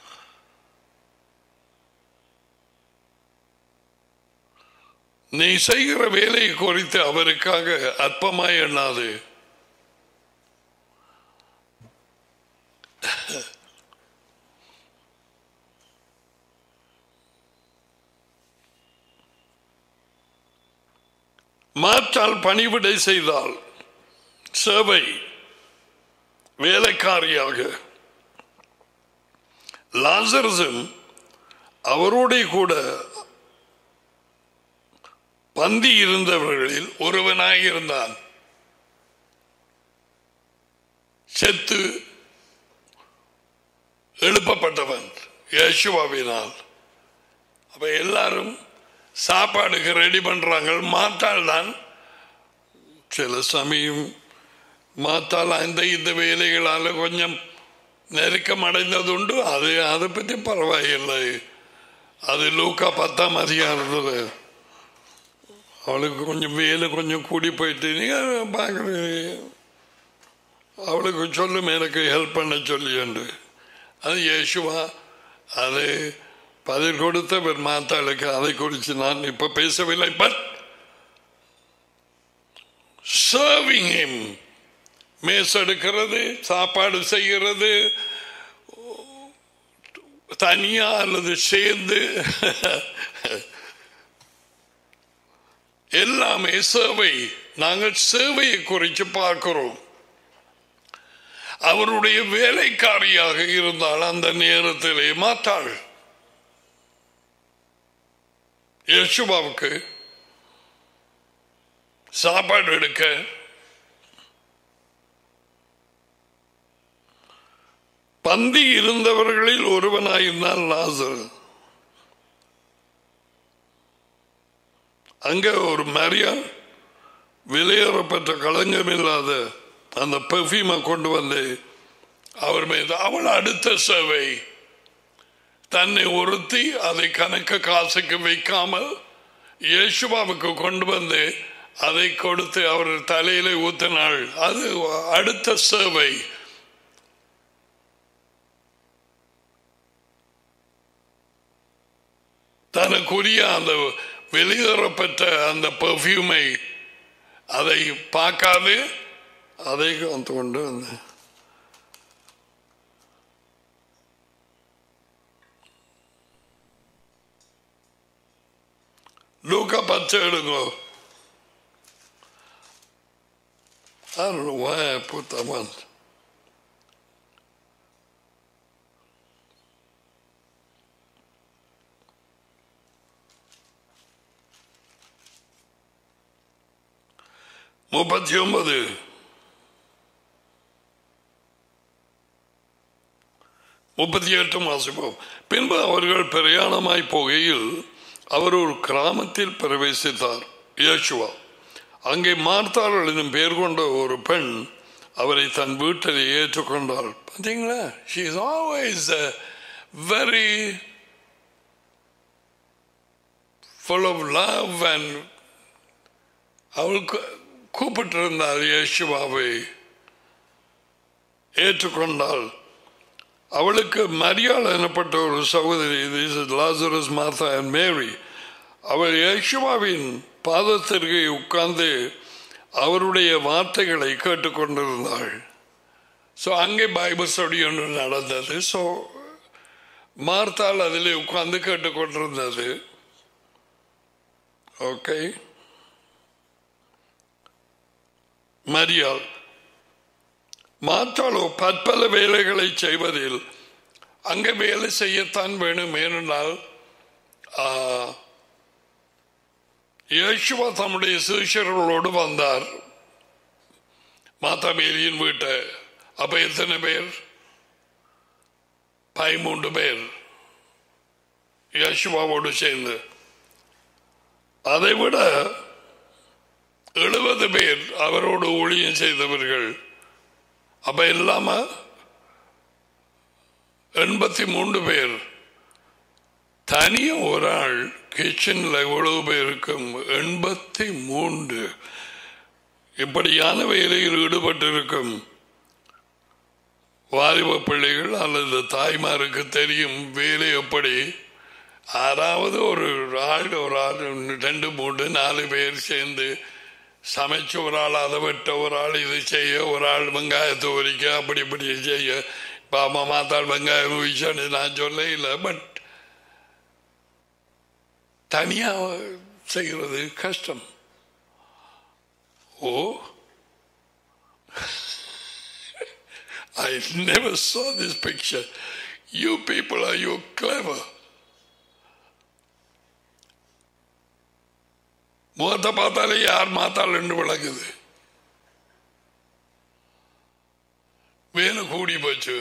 நீ செய்கிற வேலையை குறித்து அவருக்காக அற்பமாய் எண்ணாது மாற்றால் பணிவிடை செய்தால் சேவை வேலைக்காரியாக லாசரசும் அவரோட கூட பந்தி இருந்தவர்களில் ஒருவனாயிருந்தான் செத்து எழுப்பப்பட்டவன் யேசுவாவினால் அப்ப எல்லாரும் சாப்பாடுக்கு ரெடி பண்றாங்க மாத்தால் தான் சில சமயம் மாத்தால் அந்த இந்த வேலைகளால கொஞ்சம் நெருக்கம் அடைந்ததுண்டு அது அதை பற்றி பரவாயில்லை அது லூக்கா பத்தாம் அதிகாரத்தில் அவளுக்கு கொஞ்சம் வேலை கொஞ்சம் கூடி போயிட்டு நீங்கள் பார்க்குறீங்க அவளுக்கு சொல்லும் எனக்கு ஹெல்ப் பண்ண சொல்லி என்று அது யேசுவா அது பதில் கொடுத்த மாத்தாளுக்கு அதை குறித்து நான் இப்போ பேசவில்லை பட் serving him மேசெடுக்கிறது சாப்பாடு செய்கிறது தனியா அல்லது சேர்ந்து எல்லாமே சேவை நாங்கள் சேவையை குறித்து பார்க்கிறோம் அவருடைய வேலைக்காரியாக இருந்தால் அந்த நேரத்திலே மாத்தாள் யேசுவாவுக்கு சாப்பாடு எடுக்க பந்தி இருந்தவர்களில் ஒருவனாயிருந்தான் லாசர் அங்க ஒரு மரியா விலையேறப்பட்ட களங்கம் இல்லாத அந்த பெர்ஃபியூமை கொண்டு வந்து அவர் மீது அவள் அடுத்த சேவை தன்னை ஒருத்தி அதை கணக்க காசுக்கு வைக்காமல் இயேசுவாவுக்கு கொண்டு வந்து அதை கொடுத்து அவர் தலையில ஊத்தினாள் அது அடுத்த சேவை தனக்குரிய அந்த வெளியேறப்பட்ட அந்த பெர்ஃபியூமை அதை பார்க்காது அதை கொண்டு வந்து லூக்கா பச்சை எடுங்கோ I don't know why I put that one. முப்பத்தி ஒன்பது முப்பத்தி எட்டு வாசிப்போம் பின்பு அவர்கள் பிரயாணமாய் போகையில் அவர் ஒரு கிராமத்தில் பிரவேசித்தார் இயேசுவா அங்கே மார்த்தாள் எனும் பெயர் கொண்ட ஒரு பெண் அவரை தன் வீட்டில் ஏற்றுக்கொண்டாள் பார்த்தீங்களா she is always very full of love and அவளுக்கு கூப்பிட்டிருந்தார் இயேசுவாவை ஏற்றுக்கொண்டாள் அவளுக்கு மரியாள் எனப்பட்ட ஒரு சகோதரி லாசரஸ் மார்த்தா அண்ட் மேரி அவள் இயேசுவாவின் பாதத்திற்கு உட்கார்ந்து அவருடைய வார்த்தைகளை கேட்டுக்கொண்டிருந்தாள் ஸோ அங்கே பைபிள் ஸ்டடி ஒன்று நடந்தது ஸோ மார்த்தாள் அதில் உட்கார்ந்து கேட்டுக்கொண்டிருந்தது ஓகே மரியாள் மாற்றாலோ பற்பல வேலைகளை செய்வதில் அங்கே வேலை செய்யத்தான் வேணும் ஏனென்றால் இயேசுவா தம்முடைய சிஷர்களோடு வந்தார் மாதாபேரியின் வீட்டை அப்ப எத்தனை பேர் பதிமூன்று பேர் யேசுவாவோடு சேர்ந்து அதை விட எழுபது பேர் அவரோடு ஊழியம் செய்தவர்கள் அப்ப இல்லாம எண்பத்தி மூன்று பேர் தனிய ஒரு ஆள் கிச்சன்ல எவ்வளவு பேருக்கும் எண்பத்தி மூன்று இப்படியான வேலையில் ஈடுபட்டிருக்கும் வாலிப பிள்ளைகள் அல்லது தாய்மாருக்கு தெரியும் வேலை எப்படி ஆறாவது ஒரு ஆள் ஒரு ஆள் ரெண்டு மூன்று நாலு பேர் சேர்ந்து சமைச்சு ஒரு ஆள் அதை வெட்ட ஒரு ஆள் இது செய்ய ஒரு ஆள் வெங்காயத்தை உரிக்க அப்படி இப்படி செய்ய இப்போ அம்மா மாத்தாள் வெங்காயம் உரிச்சான்னு நான் சொல்ல இல்லை பட் தனியாக செய்கிறது கஷ்டம் ஓ I never saw this picture. You people are you clever. முகத்தை பார்த்தாலே யார் மாத்தாள் என்று விளக்குது வேலை கூடி போச்சு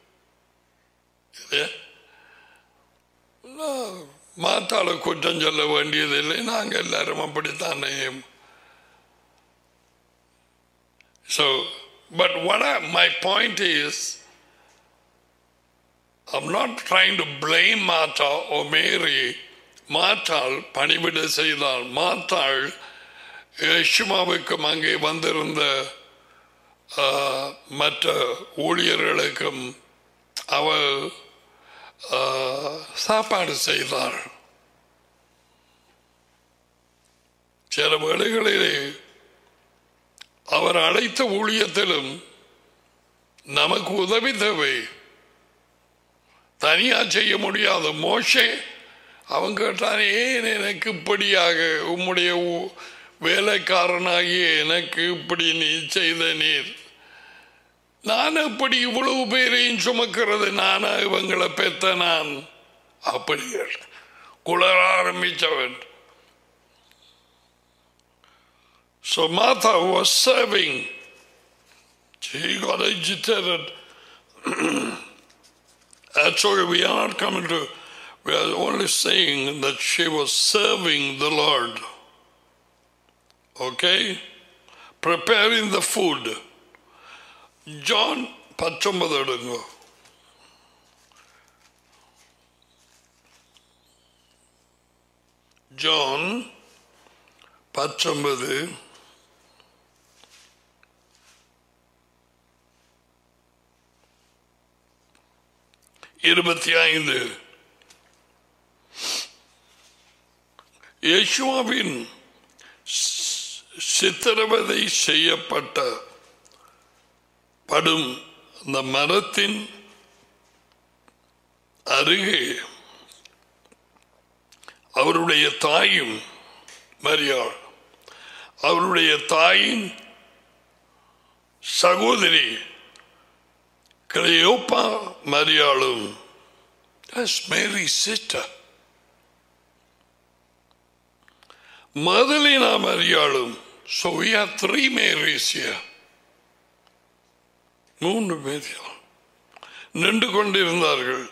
மாத்தாள குற்றம் சொல்ல வேண்டியதில்லை நாங்கள் எல்லாரும் அப்படித்தானே so but what I, my point is I'm not trying to blame Martha or Mary மாற்றாள் பணிவிட செய்தாள் மாற்றாள் யேசுமாவுக்கும் அங்கே வந்திருந்த மற்ற ஊழியர்களுக்கும் அவள் சாப்பாடு செய்தாள் சில வேளைகளிலே அவர் அழைத்த ஊழியத்திலும் நமக்கு உதவி தேவை தனியா செய்ய முடியாத மோஷே அவன் கேட்டான் ஏன் எனக்கு இப்படியாக உம்முடைய ஊ- வேலைக்காரனாகிய எனக்கு இப்படி நீ செய்த நீர் நான் எப்படி இவ்வளவு பேரையும் சுமக்கிறது நானா இவங்களை பெத்த நான் அப்படி கேட்டான். குளர ஆரம்பிச்சவன் So Martha was serving. She got agitated. That's why we are not coming to, we are only saying that she was serving the Lord. Okay? Preparing the food. John பத்தொன்பது எடுங்க ஜான் பத்தொன்பது இருபத்தி ஐந்து யேசுவாவின் சி- சித்திரவதை செய்யப்பட்ட படும் அந்த மரத்தின் அருகே அவருடைய தாயும் மரியாள் அவருடைய தாயின் சகோதரி கிளையோப்பா மரியாளும் That's Mary's sister. மதலினா மரியாளும் So we have three Marys here. மூன்று மேரியாள் நின்று கொண்டிருந்தார்கள்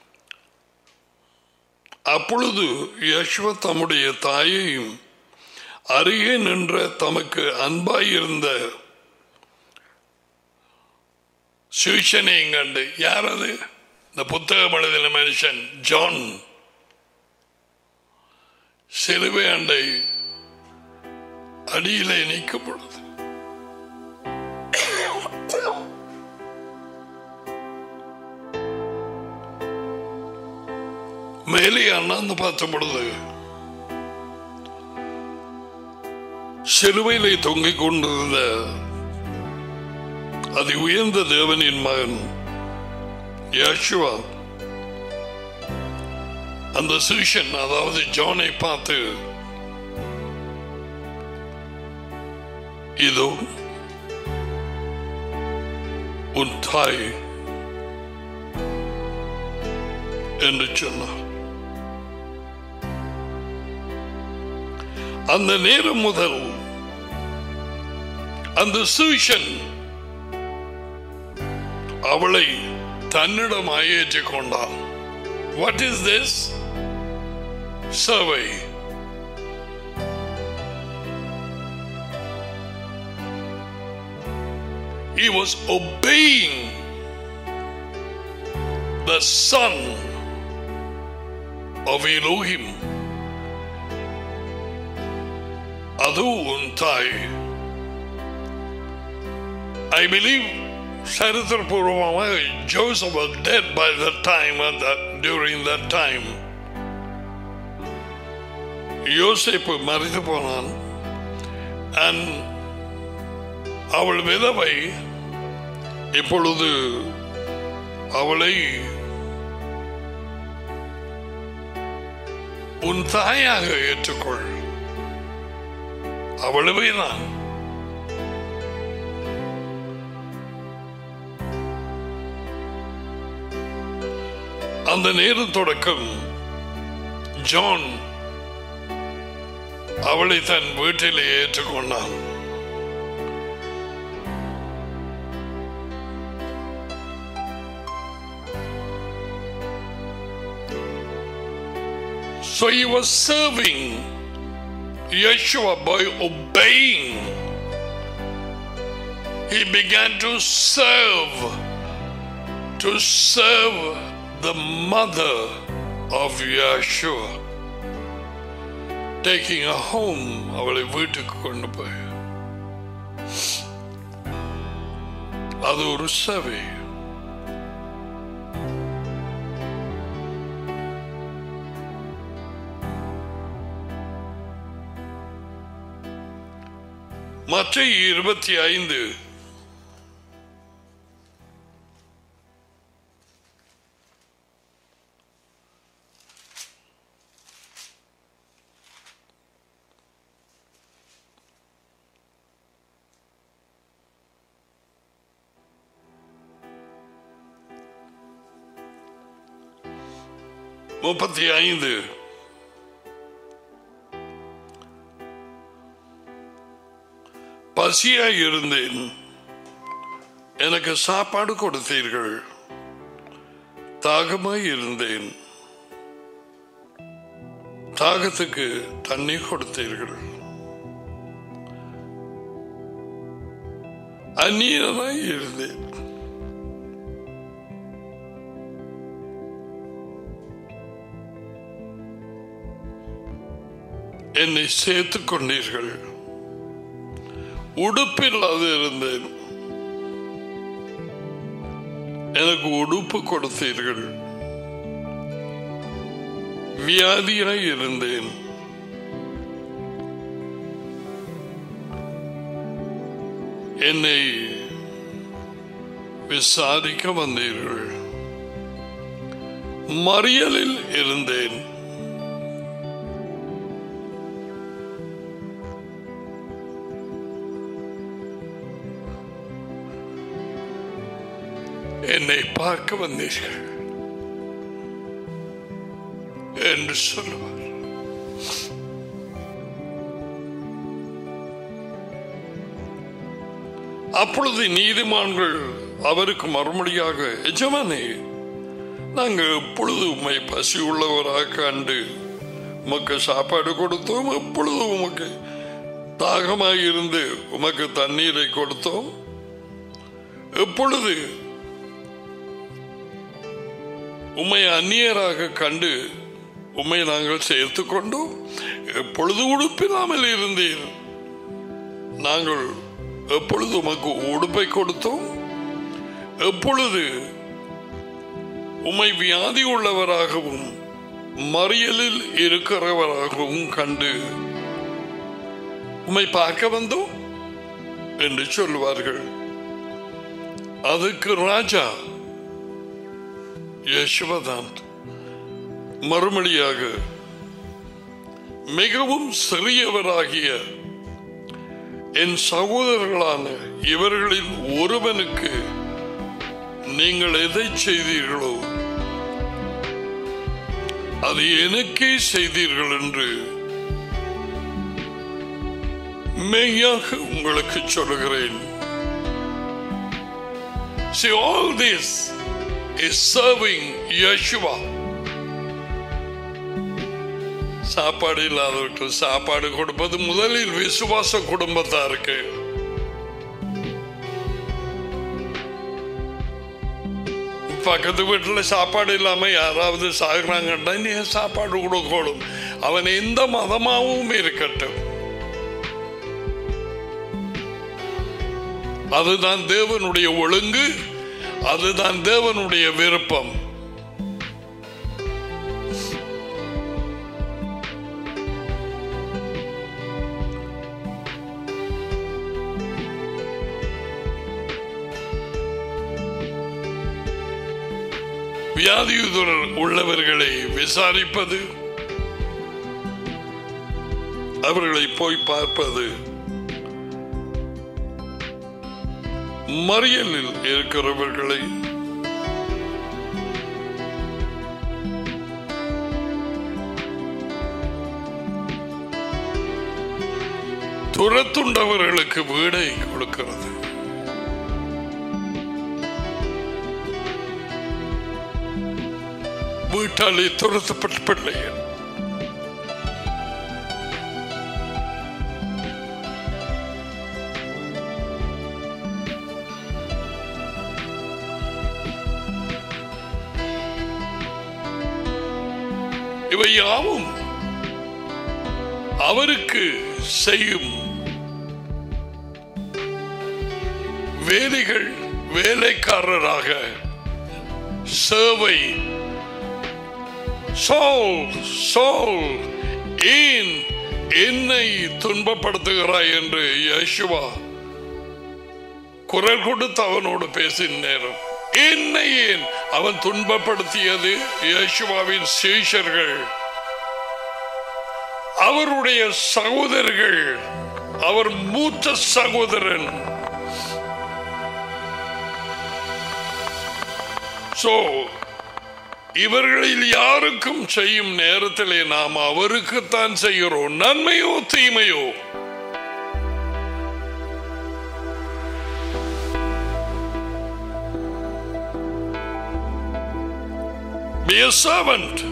அப்பொழுது யஷ்வ தம்முடைய தாயையும் அருகே நின்ற தமக்கு அன்பாயிருந்த சுவிஷனையும் கண்டு யார் அது இந்த புத்தகம் எழுதின மனுஷன் ஜான் சிலுவை அண்டை அடியிலே நிற்கும் பொழுது மேலே அண்ணாந்து பார்த்த பொழுது சிலுவையிலே தொங்கிக் கொண்டிருந்த அது உயர்ந்த தேவனின் மகன் யேசுவா அந்த சிஷன் அதாவது ஜானை பார்த்து இதோ உன் தாய் என்று சொன்னார் அந்த நேரம் முதல் அந்த சுவிஷன் அவளை தன்னிடம் ஏற்றுக் கொண்டான் வாட் இஸ் திஸ் சர்வை He was obeying the son of Elohim. அது உன் தாய் I believe சரித்திரபூர்வமாக Joseph was dead by that time and that during that time யோசேப்பு மறைத்து போனான் and அவள் விதவை இப்பொழுது அவளை உன் தாயாக ஏற்றுக்கொள் அவ்வளவே தான் அந்த நேரம் தொடக்கம் ஜான் அவளை தன் வீட்டிலே ஏற்றுக்கொண்டான் So he was serving Yeshua by obeying. He began to serve, to serve the mother of Yeshua. Taking her home, அவளை வீட்டுக்கு கொண்டு போய் அது ஒரு சேவை மற்ற இருபத்தி ஐந்து முப்பத்தி ஐந்து பசியாய் இருந்தேன் எனக்கு சாப்பாடு கொடுத்தீர்கள் தாகமாய் இருந்தேன் தாகத்துக்கு தண்ணீர் கொடுத்தீர்கள் அந்நியனாய் இருந்தேன் என்னை சேர்த்துக் கொண்டீர்கள் உடுப்பில்லாது இருந்தேன் எனக்கு உடுப்பு கொடுத்தீர்கள் வியாதியாய் இருந்தேன் என்னை விசாரிக்க வந்தீர்கள் மறியலில் இருந்தேன் என்னை பார்க்க வந்தீர்கள் என்று சொல்லுவார் அப்பொழுது நீதிமான்கள் அவருக்கு மறுமொழியாக எஜமானே நாங்கள் எப்பொழுது உண்மை பசி உள்ளவராக கண்டு உமக்கு சாப்பாடு கொடுத்தோம் எப்பொழுது உமக்கு தாகமாக இருந்து உமக்கு தண்ணீரை கொடுத்தோம் எப்பொழுது உம்மை அந்நியராக கண்டு உம்மை நாங்கள் சேர்த்து கொண்டோம் எப்பொழுது உடுப்பில்லாமல் இருந்தீர் நாங்கள் எப்பொழுது உமக்கு உடுப்பை கொடுத்தோம் எப்பொழுது உம்மை வியாதி உள்ளவராகவும் மறியலில் இருக்கிறவராகவும் கண்டு உம்மை பார்க்க வந்தோம் என்று சொல்லுவார்கள் அதுக்கு ராஜா யசுவதான் மறுமொழியாக மிகவும் சிறியவராகிய என் சகோதரர்களான இவர்களில் ஒருவனுக்கு நீங்கள் எதை செய்தீர்களோ அது எனக்கே செய்தீர்கள் என்று மெய்யாக உங்களுக்கு சொல்லுகிறேன் See, all this is serving Yeshua. சாப்பாடு இல்லாதவருக்கு சாப்பாடு கொடுப்பது முதலில் விசுவாச குடும்பத்தாருக்கு பக்கத்து வீட்டுல சாப்பாடு இல்லாம யாராவது சாகுறாங்கன்னா நீ சாப்பாடு கொடுக்கணும் அவன் எந்த மதமாகவும் இருக்கட்டும் அதுதான் தேவனுடைய ஒழுங்கு அதுதான் தேவனுடைய விருப்பம் வியாதியுதர் உள்ளவர்களை விசாரிப்பது அவர்களை போய் பார்ப்பது மறியலில் இருக்கிறவர்களை துரத்துண்டவர்களுக்கு வீடை கொடுக்கிறது வீட்டாலே துரத்தப்பட்ட பிள்ளைகள் இவை யாவும் அவருக்கு செய்யும் வேலைகள் வேலைக்காரராக சேவை soul, soul in என்னை துன்பப்படுத்துகிறாய் என்று யேசுவா குரல் கொடுத்து அவனோடு பேசின நேரம் என்னை ஏன் அவன் துன்பப்படுத்தியது யேசுவாவின் சீஷர்கள் அவருடைய சகோதரர்கள் அவர் மூத்த சகோதரன் சோ இவர்களில் யாருக்கும் செய்யும் நேரத்திலே நாம் அவருக்குத்தான் செய்கிறோம் நன்மையோ தீமையோ Be a servant.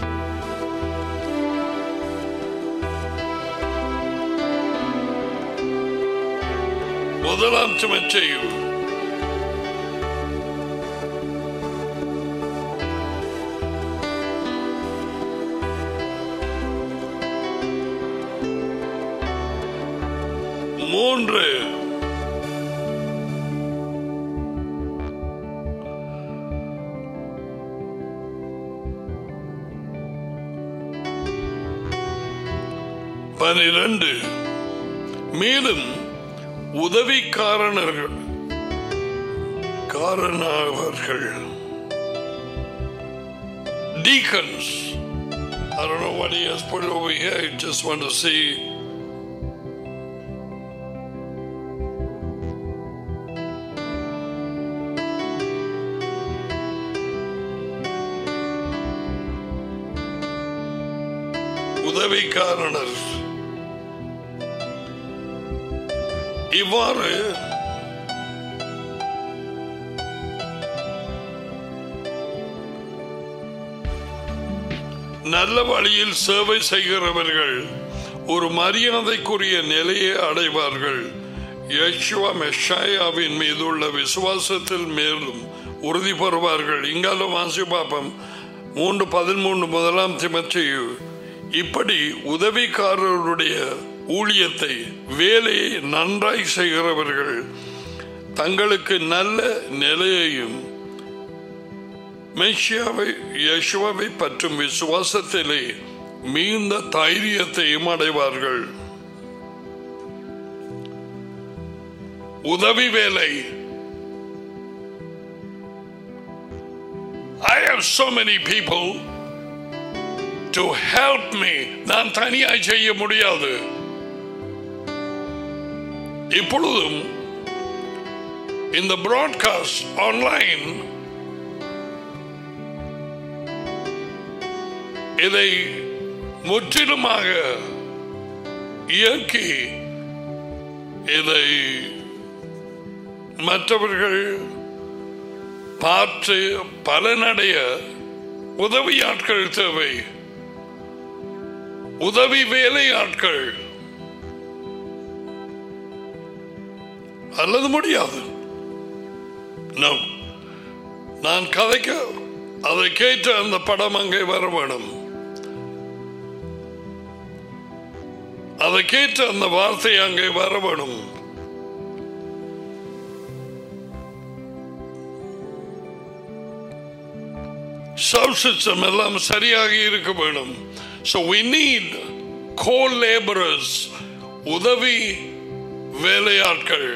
முதலாம் சுமச்செய்யும் மூன்று பனிரெண்டு மேலும் உதவிக்காரனர்கள் காரணவர்கள் deacons I don't know what he has put over here I just want to see உதவிக்காரனர் இவ்வாறு நல்ல வழியில் சேவை செய்கிறவர்கள் ஒரு மரியாதைக்குரிய நிலையை அடைவார்கள் யேசுவா மெஷாயாவின் மீது உள்ள விசுவாசத்தில் மேலும் உறுதி பெறுவார்கள் இங்காலும் வாசி பாப்பம் மூன்று பதிமூன்று முதலாம் திமத்தையு இப்படி உதவிக்காரருடைய ஊழியத்தை வேலையை நன்றாய் செய்கிறவர்கள் தங்களுக்கு நல்ல நிலையையும் மெஷியாவை யசுவாவை பற்றும் விசுவாசத்திலே மிகுந்த தைரியத்தையும் அடைவார்கள் உதவி வேலை I have so many people to help me நான் தனியாய் செய்ய முடியாது இப்பொழுதும் இந்த பிராட்காஸ்ட் ஆன்லைன் இதை முற்றிலுமாக இயக்கி இதை மற்றவர்கள் பார்த்து பலனடைய உதவியாட்கள் தேவை உதவி வேலையாட்கள் அல்லது முடியாது No. நான் கதைக்க அதை கேட்டு அந்த படம் அங்கே வர வேணும் அதை கேட்டு அந்த வார்த்தை அங்கே வர வேணும் சப்சிஸ்டம் எல்லாம் சரியாக இருக்க வேணும் so we need go labourers உதவி வேலையாட்கள்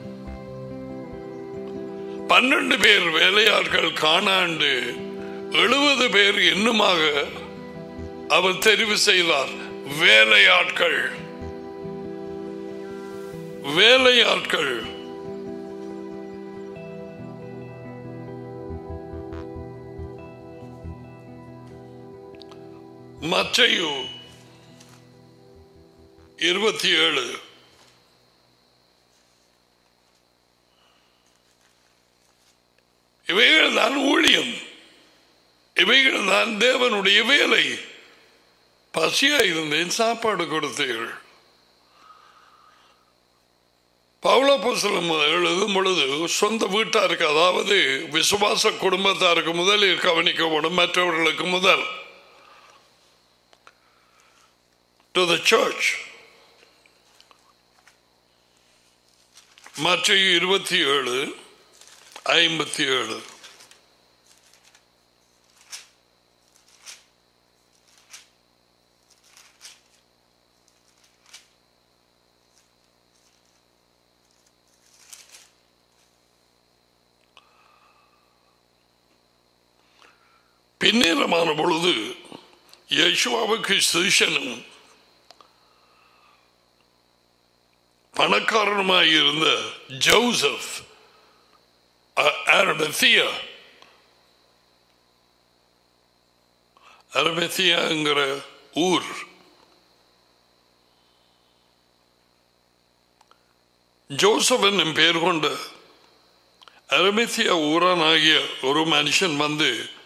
பன்னெண்டு பேர் வேலையாட்கள் காணாண்டு எழுபது பேர் இன்னுமாக அவர் தெரிவு செய்தார் வேலையாட்கள் வேலையாட்கள் மற்றையு இருபத்தி ஏழு இவைகள் தான் ஊழியம் இவைகள் தான் தேவனுடைய வேலை பசியா இருந்தேன் சாப்பாடு கொடுத்தீர்கள் பவுளப்புசலம் எழுதும் பொழுது சொந்த வீட்டாருக்கு அதாவது விசுவாச குடும்பத்தாருக்கு முதலில் கவனிக்கப்படும் மற்றவர்களுக்கு முதல் டு த சர்ச் மற்ற இருபத்தி ஏழு ஐம்பத்தி ஏழு பின்னேரமான பொழுது யேசுவாவுக்கு சிஷனும் பணக்காரனுமாயிருந்த ஜோசப் அரபத்தியா அரபத்தியாங்கிற ஊர் ஜோசப் என்னும் பெயர் கொண்ட அரபத்தியா ஊரானாகிய ஒரு மனுஷன் வந்து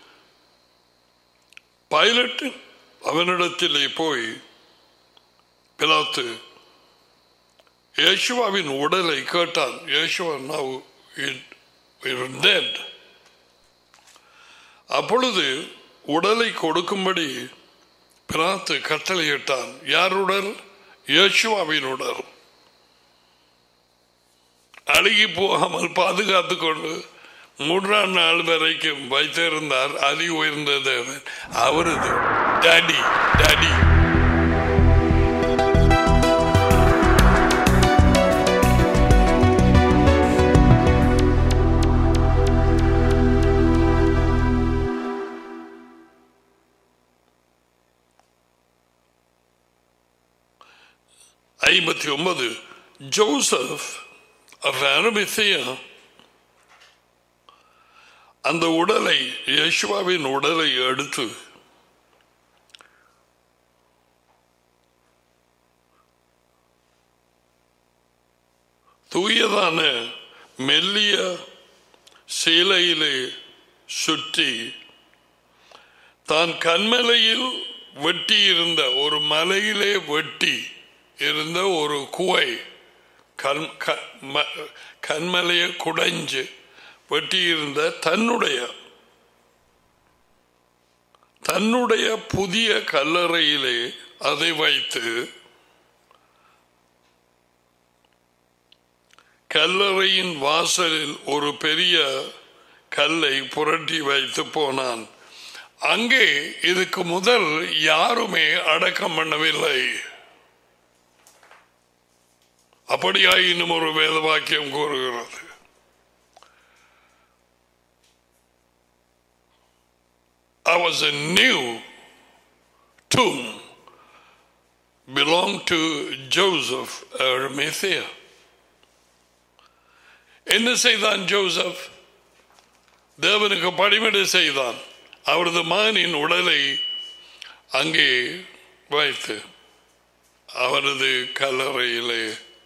பைலட் அவனிடத்திலே போய் பிலாத்து யேசுவாவின் உடலை கேட்டான் யேசுவா now dead அப்பொழுது உடலை கொடுக்கும்படி பிராத்து கட்டளையிட்டான் யாருடன் யேசுவாவின் உடல் அழுகி போகாமல் பாதுகாத்து கொண்டு மூன்றாம் நாள் வரைக்கும் வைத்திருந்தார் அதி உயர்ந்த தேவன் அவரது டாடி டாடி ஐம்பத்தி ஒன்பது ஜோசப் அரிமித்தியா அந்த உடலை யேசுவாவின் உடலை எடுத்து தூயதான மெல்லிய சீலையிலே சுற்றி தான் கண்மலையில் வெட்டி இருந்த ஒரு மலையிலே வெட்டி இருந்த ஒரு குவை கண் கண்மலையை குடைஞ்சு வெட்டியிருந்த தன்னுடைய தன்னுடைய புதிய கல்லறையிலே அதை வைத்து கல்லறையின் வாசலில் ஒரு பெரிய கல்லை புரட்டி வைத்து போனான் அங்கே இதுக்கு முதல் யாருமே அடக்கம் பண்ணவில்லை அப்படியாயினும் ஒரு வேத வாக்கியம் கூறுகிறது I was a new tomb belonged to Joseph Arimathea. என்ன செய்தான் ஜோசப் தேவனுக்கு பணிவிடை செய்தான் அவரது மகனின் உடலை அங்கே வைத்து அவரது கல்லறையிலே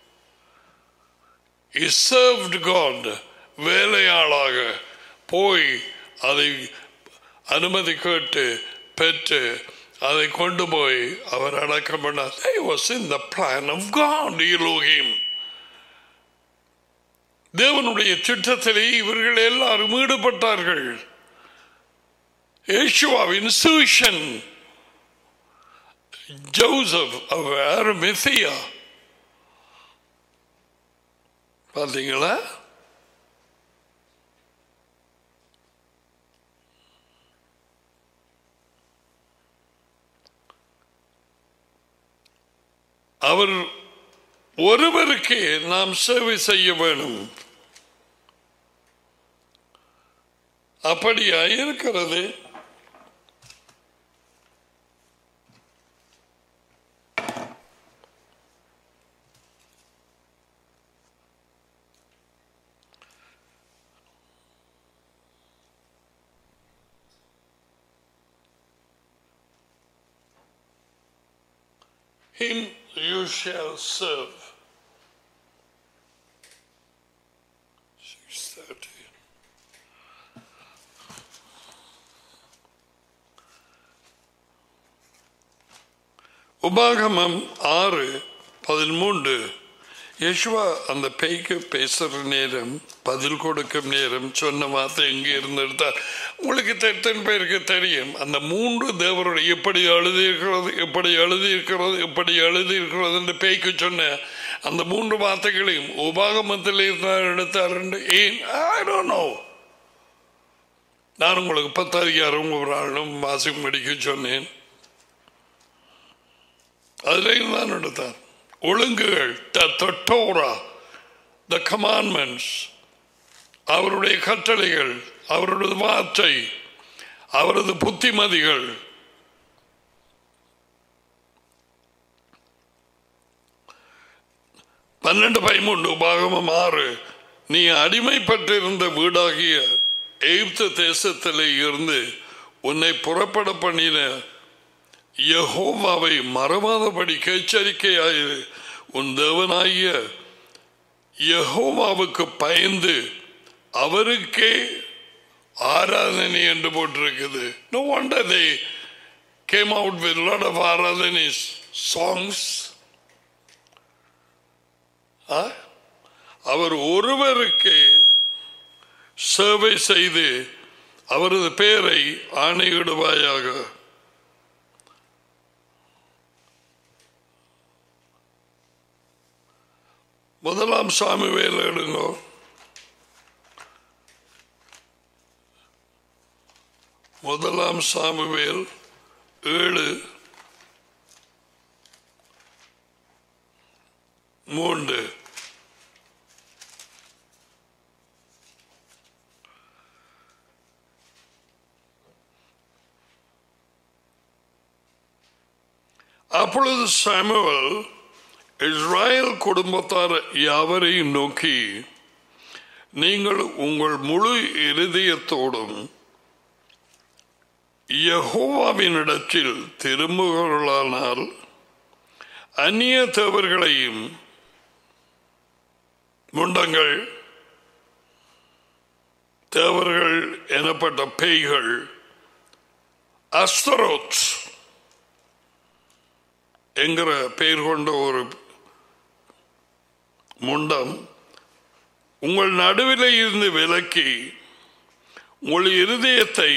served God வேலையாளாக போய் அதை அனுமதி கேட்டு பெற்று அதை கொண்டு போய் அவர் அடக்கம் பண்ணார் They was in the plan of God Elohim தேவனுடைய திட்டத்திலே இவர்கள் எல்லாரும் ஈடுபட்டார்கள் ஏசுவாவின் சூஷன் ஜோசப் அருமிசியா பார்த்தீங்களா அவர் ஒருவருக்கே நாம் சேவை செய்ய வேணும் அப்படியா இருக்கிறது Him you shall serve. 630. உபாகமம் ஆறு பதிமூன்று யேசுவா அந்த பேய்க்கு பேசுற நேரம் பதில் கொடுக்கும் நேரம் சொன்ன வார்த்தை எங்கே இருந்து எடுத்தார் உங்களுக்கு எத்தனை பேருக்கு தெரியும் அந்த மூன்று தேவருடைய எப்படி எழுதியிருக்கிறது எப்படி எழுதியிருக்கிறது எப்படி எழுதியிருக்கிறது என்று பேய்க்கு சொன்ன அந்த மூன்று வார்த்தைகளையும் உபாகமத்தில் இருந்தார் எடுத்தார் என்று ஏன் ஐ டோன்ட் நோ நான் உங்களுக்கு பத்தாதிகாரம் ஒரு ஆளும் வாசிக்கும் படிக்க சொன்னேன் அதிலையும் தான் எடுத்தார் ஒழுங்குகள் டோரா த கமாண்ட்மெண்ட்ஸ் அவருடைய கட்டளைகள் அவருடைய வார்த்தை அவரது புத்திமதிகள் பன்னெண்டு பதிமூன்று பாகமம் ஆறு நீ அடிமைப்பட்டிருந்த வீடாகிய எகிப்து தேசத்திலே இருந்து உன்னை புறப்பட பண்ணின யெகோவாவை மறவாதபடி எச்சரிக்கையாயிரு உன் தேவனாகிய யெகோவாவுக்கு பயந்து அவருக்கே ஆராதனை என்று போட்டிருக்குது no wonder they came out with a lot of ஆராதனை songs ஆ? அவர் ஒருவருக்கு சேவை செய்து அவரது பெயரை ஆணையிடுவாயாக முதலாம் சாமி வேலை எடுங்கோ முதலாம் சாமுவேல் ஏழு மூன்று அப்பொழுது சாமுவல் இஸ்ராயல் குடும்பத்தார் யாவரையும் நோக்கி நீங்கள் உங்கள் முழு இருதயத்தோடும் யகோவாவினிடத்தில் திரும்புகிறானால் அந்நிய தேவர்களையும் முண்டங்கள் தேவர்கள் எனப்பட்ட பேய்கள் அஸ்தரோத் என்கிற பெயர் கொண்ட ஒரு முண்டம் உங்கள் நடுவிலே இருந்து விலக்கி உங்கள் இருதயத்தை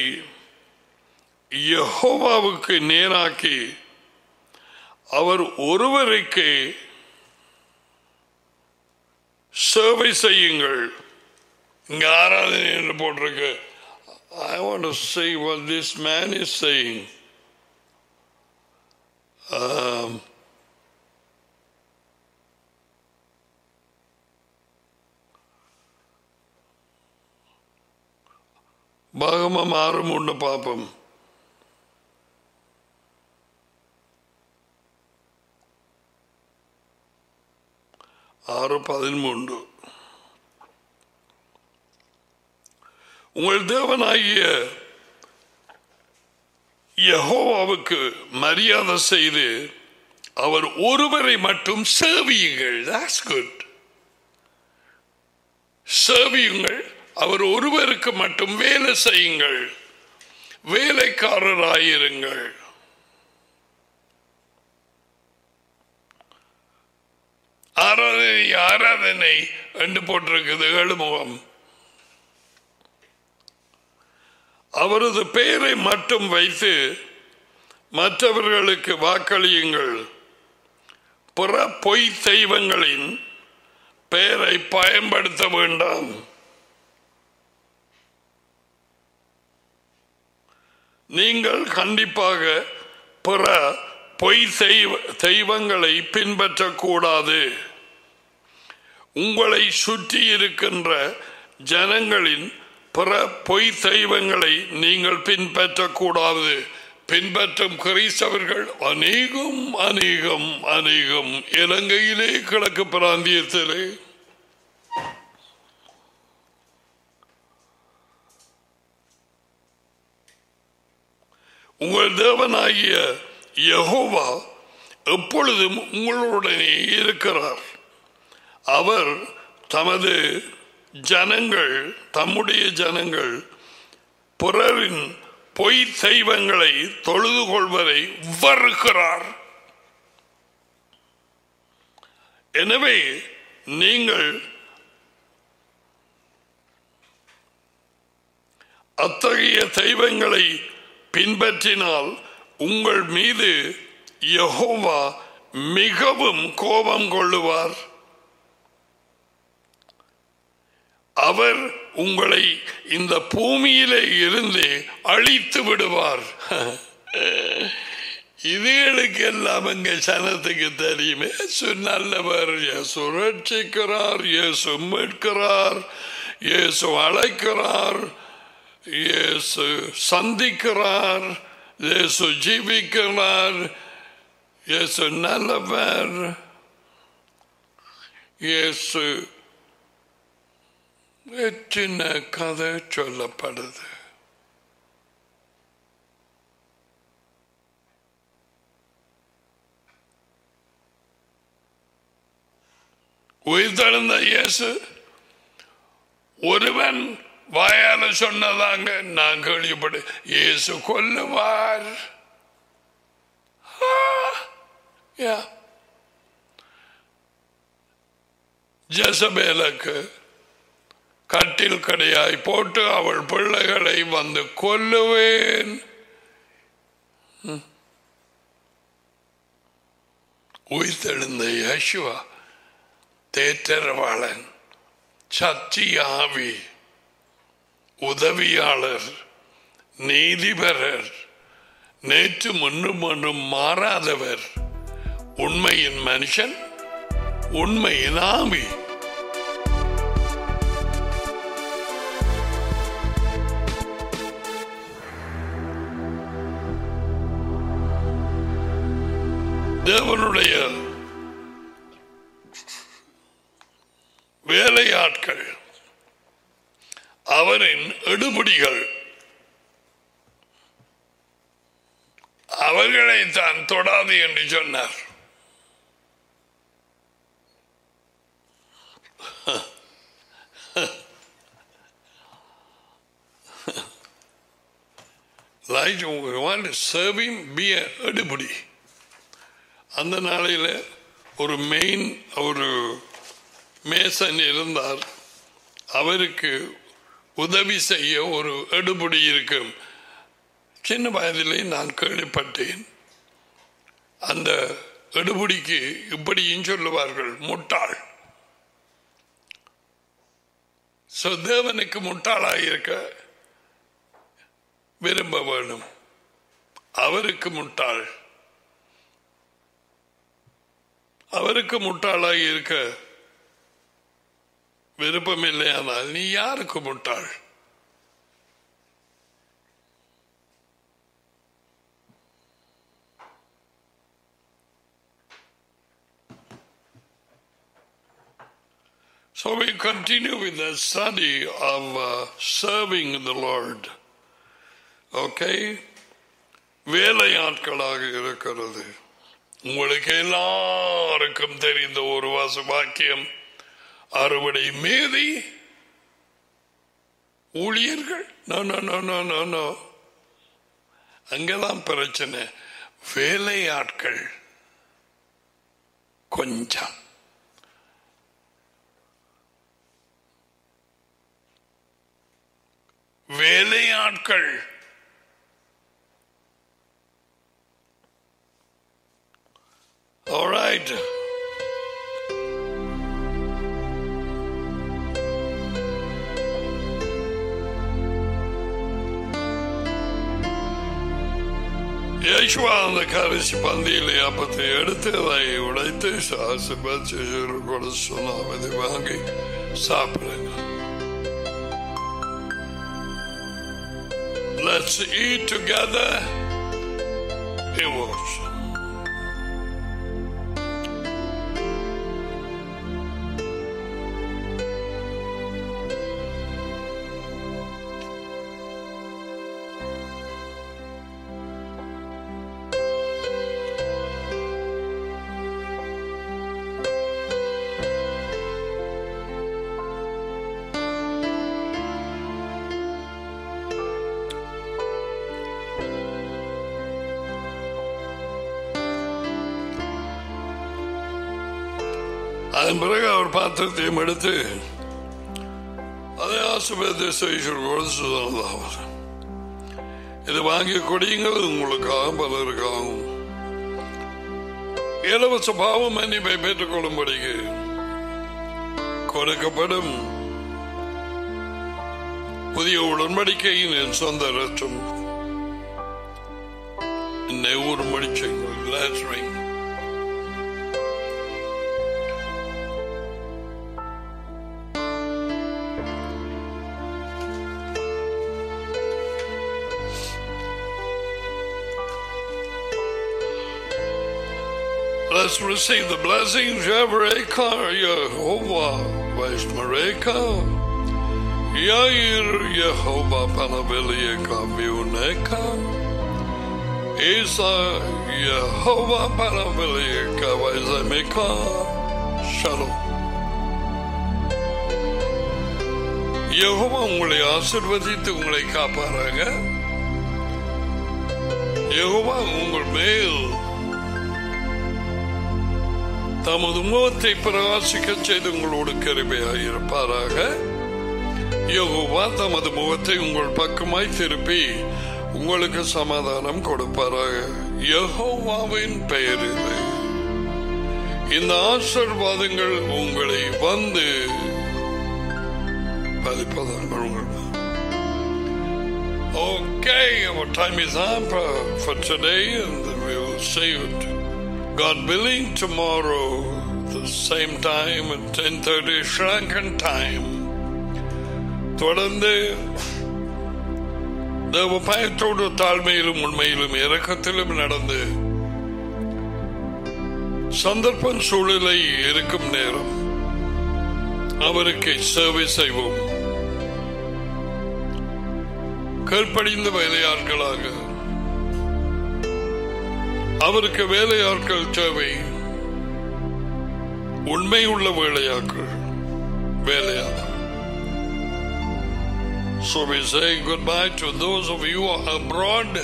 யெகோவாவுக்கு நேராக்கி அவர் ஒருவருக்கு சேவை செய்யுங்கள் இங்க ஆராதனை என்று போட்டிருக்கு I want to see what this man is saying. Um, பாகமம் ஆறு மூன்று பார்ப்போம் ஆறு பதிமூன்று உங்கள் தேவனாகிய யெகோவாவுக்கு மரியாதை செய்து அவர் ஒருவரை மட்டும் சேவியுங்கள் that's good சேவியுங்கள் அவர் ஒருவருக்கு மட்டும் வேலை செய்யுங்கள் வேலைக்காரராயிருங்கள் ஆராதனை ஆராதனை என்று போட்டிருக்குது எழுமுகம் அவரது பெயரை மட்டும் வைத்து மற்றவர்களுக்கு வாக்களியுங்கள் பிற பொய் தெய்வங்களின் பெயரை பயன்படுத்த வேண்டாம் நீங்கள் கண்டிப்பாக பிற பொய் தெய்வ தெய்வங்களை பின்பற்றக்கூடாது உங்களை சுற்றி இருக்கின்ற ஜனங்களின் பிற பொய் தெய்வங்களை நீங்கள் பின்பற்றக்கூடாது பின்பற்றும் கிறிஸ்தவர்கள் அநேகம் அநேகம் அநேகம் இலங்கையிலே கிழக்கு பிராந்தியத்திலே உங்கள் தேவனாகிய யெகோவா எப்பொழுதும் உங்களுடனே இருக்கிறார் அவர் தமது ஜனங்கள் தம்முடைய ஜனங்கள் பிறரின் பொய் தெய்வங்களை தொழுது கொள்வதை வருகிறார் எனவே நீங்கள் அத்தகைய தெய்வங்களை பின்பற்றினால் உங்கள் மீது யெகோவா மிகவும் கோபம் கொள்ளுவார் அவர் உங்களை இந்த பூமியிலே இருந்து அழித்து விடுவார் இதுகளுக்கு எல்லாம் எங்க சனத்துக்கு தெரியும் இயேசு நல்லவர் இயேசு ரட்சிக்கிறார் இயேசு மீட்கிறார் இயேசு அழைக்கிறார் இயேசு சந்திக்கிறார் இயேசு ஜீவிக்கிறார் இயேசு நல்லவர் இயேசு சின்ன கதை சொல்லப்படுது உயிர்த்தெழுந்த இயேசு ஒருவன் வாயால சொன்னதாங்க நான் கேள்விப்படு இயேசு கொல்லுவார் ஆ, yeah. ஜெசபேலுக்கு கட்டில் கடையாய் போட்டு அவள் பிள்ளைகளை வந்து கொல்லுவேன் ம். உயிர்த்தெழுந்த யேசுவா தேற்றரவாளன் சக்தி ஆவி உதவியாளர் நீதிபரர் நேற்று முன்னும் முன்னும் மாறாதவர் உண்மையின் மனுஷன் உண்மையின் ஆவி தேவனுடைய வேலையாட்கள் அவரின் எடுபடிகள் அவர்களை தான் தொடாது என்று சொன்னார் Like we want to serve him, be a எடுபடி அந்த நாளையில் ஒரு மெயின் ஒரு மேசன் இருந்தார் அவருக்கு உதவி செய்ய ஒரு எடுபடி இருக்கும் சின்ன வயதிலே நான் கேள்விப்பட்டேன் அந்த எடுபடிக்கு இப்படியும் சொல்லுவார்கள் முட்டாள் So, தேவனுக்கு முட்டாளாக இருக்க விரும்ப வேணும் அவருக்கு முட்டாள் அவருக்கு முட்டாளாக இருக்க விருப்பம் இல்லையானால் நீ யாருக்கு முட்டாள் So we continue with the study of uh, serving the Lord. Okay? வேலையாட்களாக இருக்கிறது உங்களுக்கு எல்லாருக்கும் தெரிந்த ஒரு வாச வாக்கியம் அறுவடை மீதி ஊழியர்கள் no no no no no no அங்கதான் பிரச்சனை வேலையாட்கள் கொஞ்சம் வேலையாட்கள் All right. யேசுவா அந்த கரிசி பந்தியிலே அப்பத்தை எடுத்து அதை உடைத்து ஆசிர்வாத் கூட சொன்னாம் இதை வாங்கி சாப்பிடுங்க Let's eat together. It was. அதன் பிறகு அவர் பாத்திரத்தையும் எடுத்து அதை ஆசுபேதேஸ்வரர் சொன்னதாவது இது வாங்கி கொடியுங்கள் உங்களுக்காக பலருக்காகும் இலவச பாவம் மன்னிப்பை பெற்றுக் கொள்ளும்படிக்கு கொடுக்கப்படும் புதிய உடன்படிக்கையின் என் சொந்த ரத்தம் என்னை ஊறும்படி செய்யுங்கள் Let's ring. Let's receive the blessings. Yavreka, Yehovah, Vaishmareka, Yair, Yehovah, Panavilika, Viuneka, Isa, Yehovah, Panavilika, Vaizameka, Shalom. Jehovah உங்களை ஆசிர்வதித்து உங்களை காப்பாராங்க யெகோவா உங்கள் மேல் தமது முகத்தை பிரகாசிக்க செய்து உங்களோடு கருமையாக இருப்பாராக யெகோவா தமது முகத்தை உங்கள் பக்கமாய் திருப்பி உங்களுக்கு சமாதானம் கொடுப்பாராக யெகோவாவின் பெயரில் இந்த ஆசிர்வாதங்கள் உங்களை வந்து பதிப்பதாக உங்கள் Okay, our time is up uh, for today, and we will see you, God willing, tomorrow, the same time at 10.30 Sri Lankan time. தொடர்ந்து தேவ பயத்தோடு தாழ்மையிலும் உண்மையிலும் இரக்கத்திலும் நடந்து சந்தர்ப்பம் சூழலை இருக்கும் நேரம் அவருக்கு சேவை செய்வோம் கற்படிந்த வேலையாட்களாக அவருக்கு வேலையாட்கள் தேவை உண்மை உள்ள வேலையாட்கள் வேலையாட்கள் So we say goodbye to those of you abroad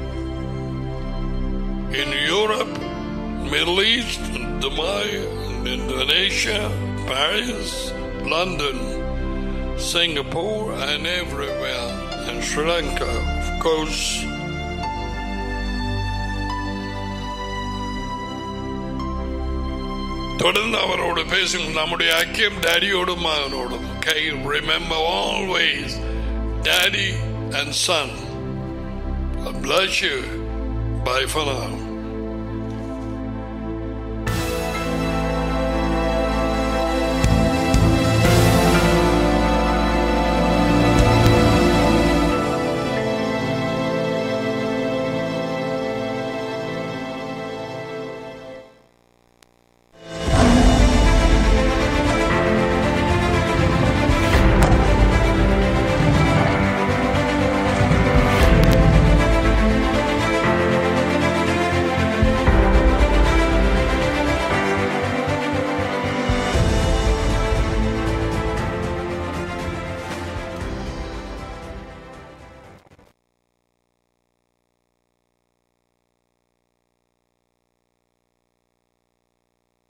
in Europe, Middle East, Dubai, Indonesia, Paris, London, Singapore, and everywhere, and Sri Lanka, of course. தொடர்ந்து அவரோடு பேசும் நம்முடைய ஐக்கியம் டேடியோடும் மகனோடும் கை remember always daddy and son bless you. Bye for now.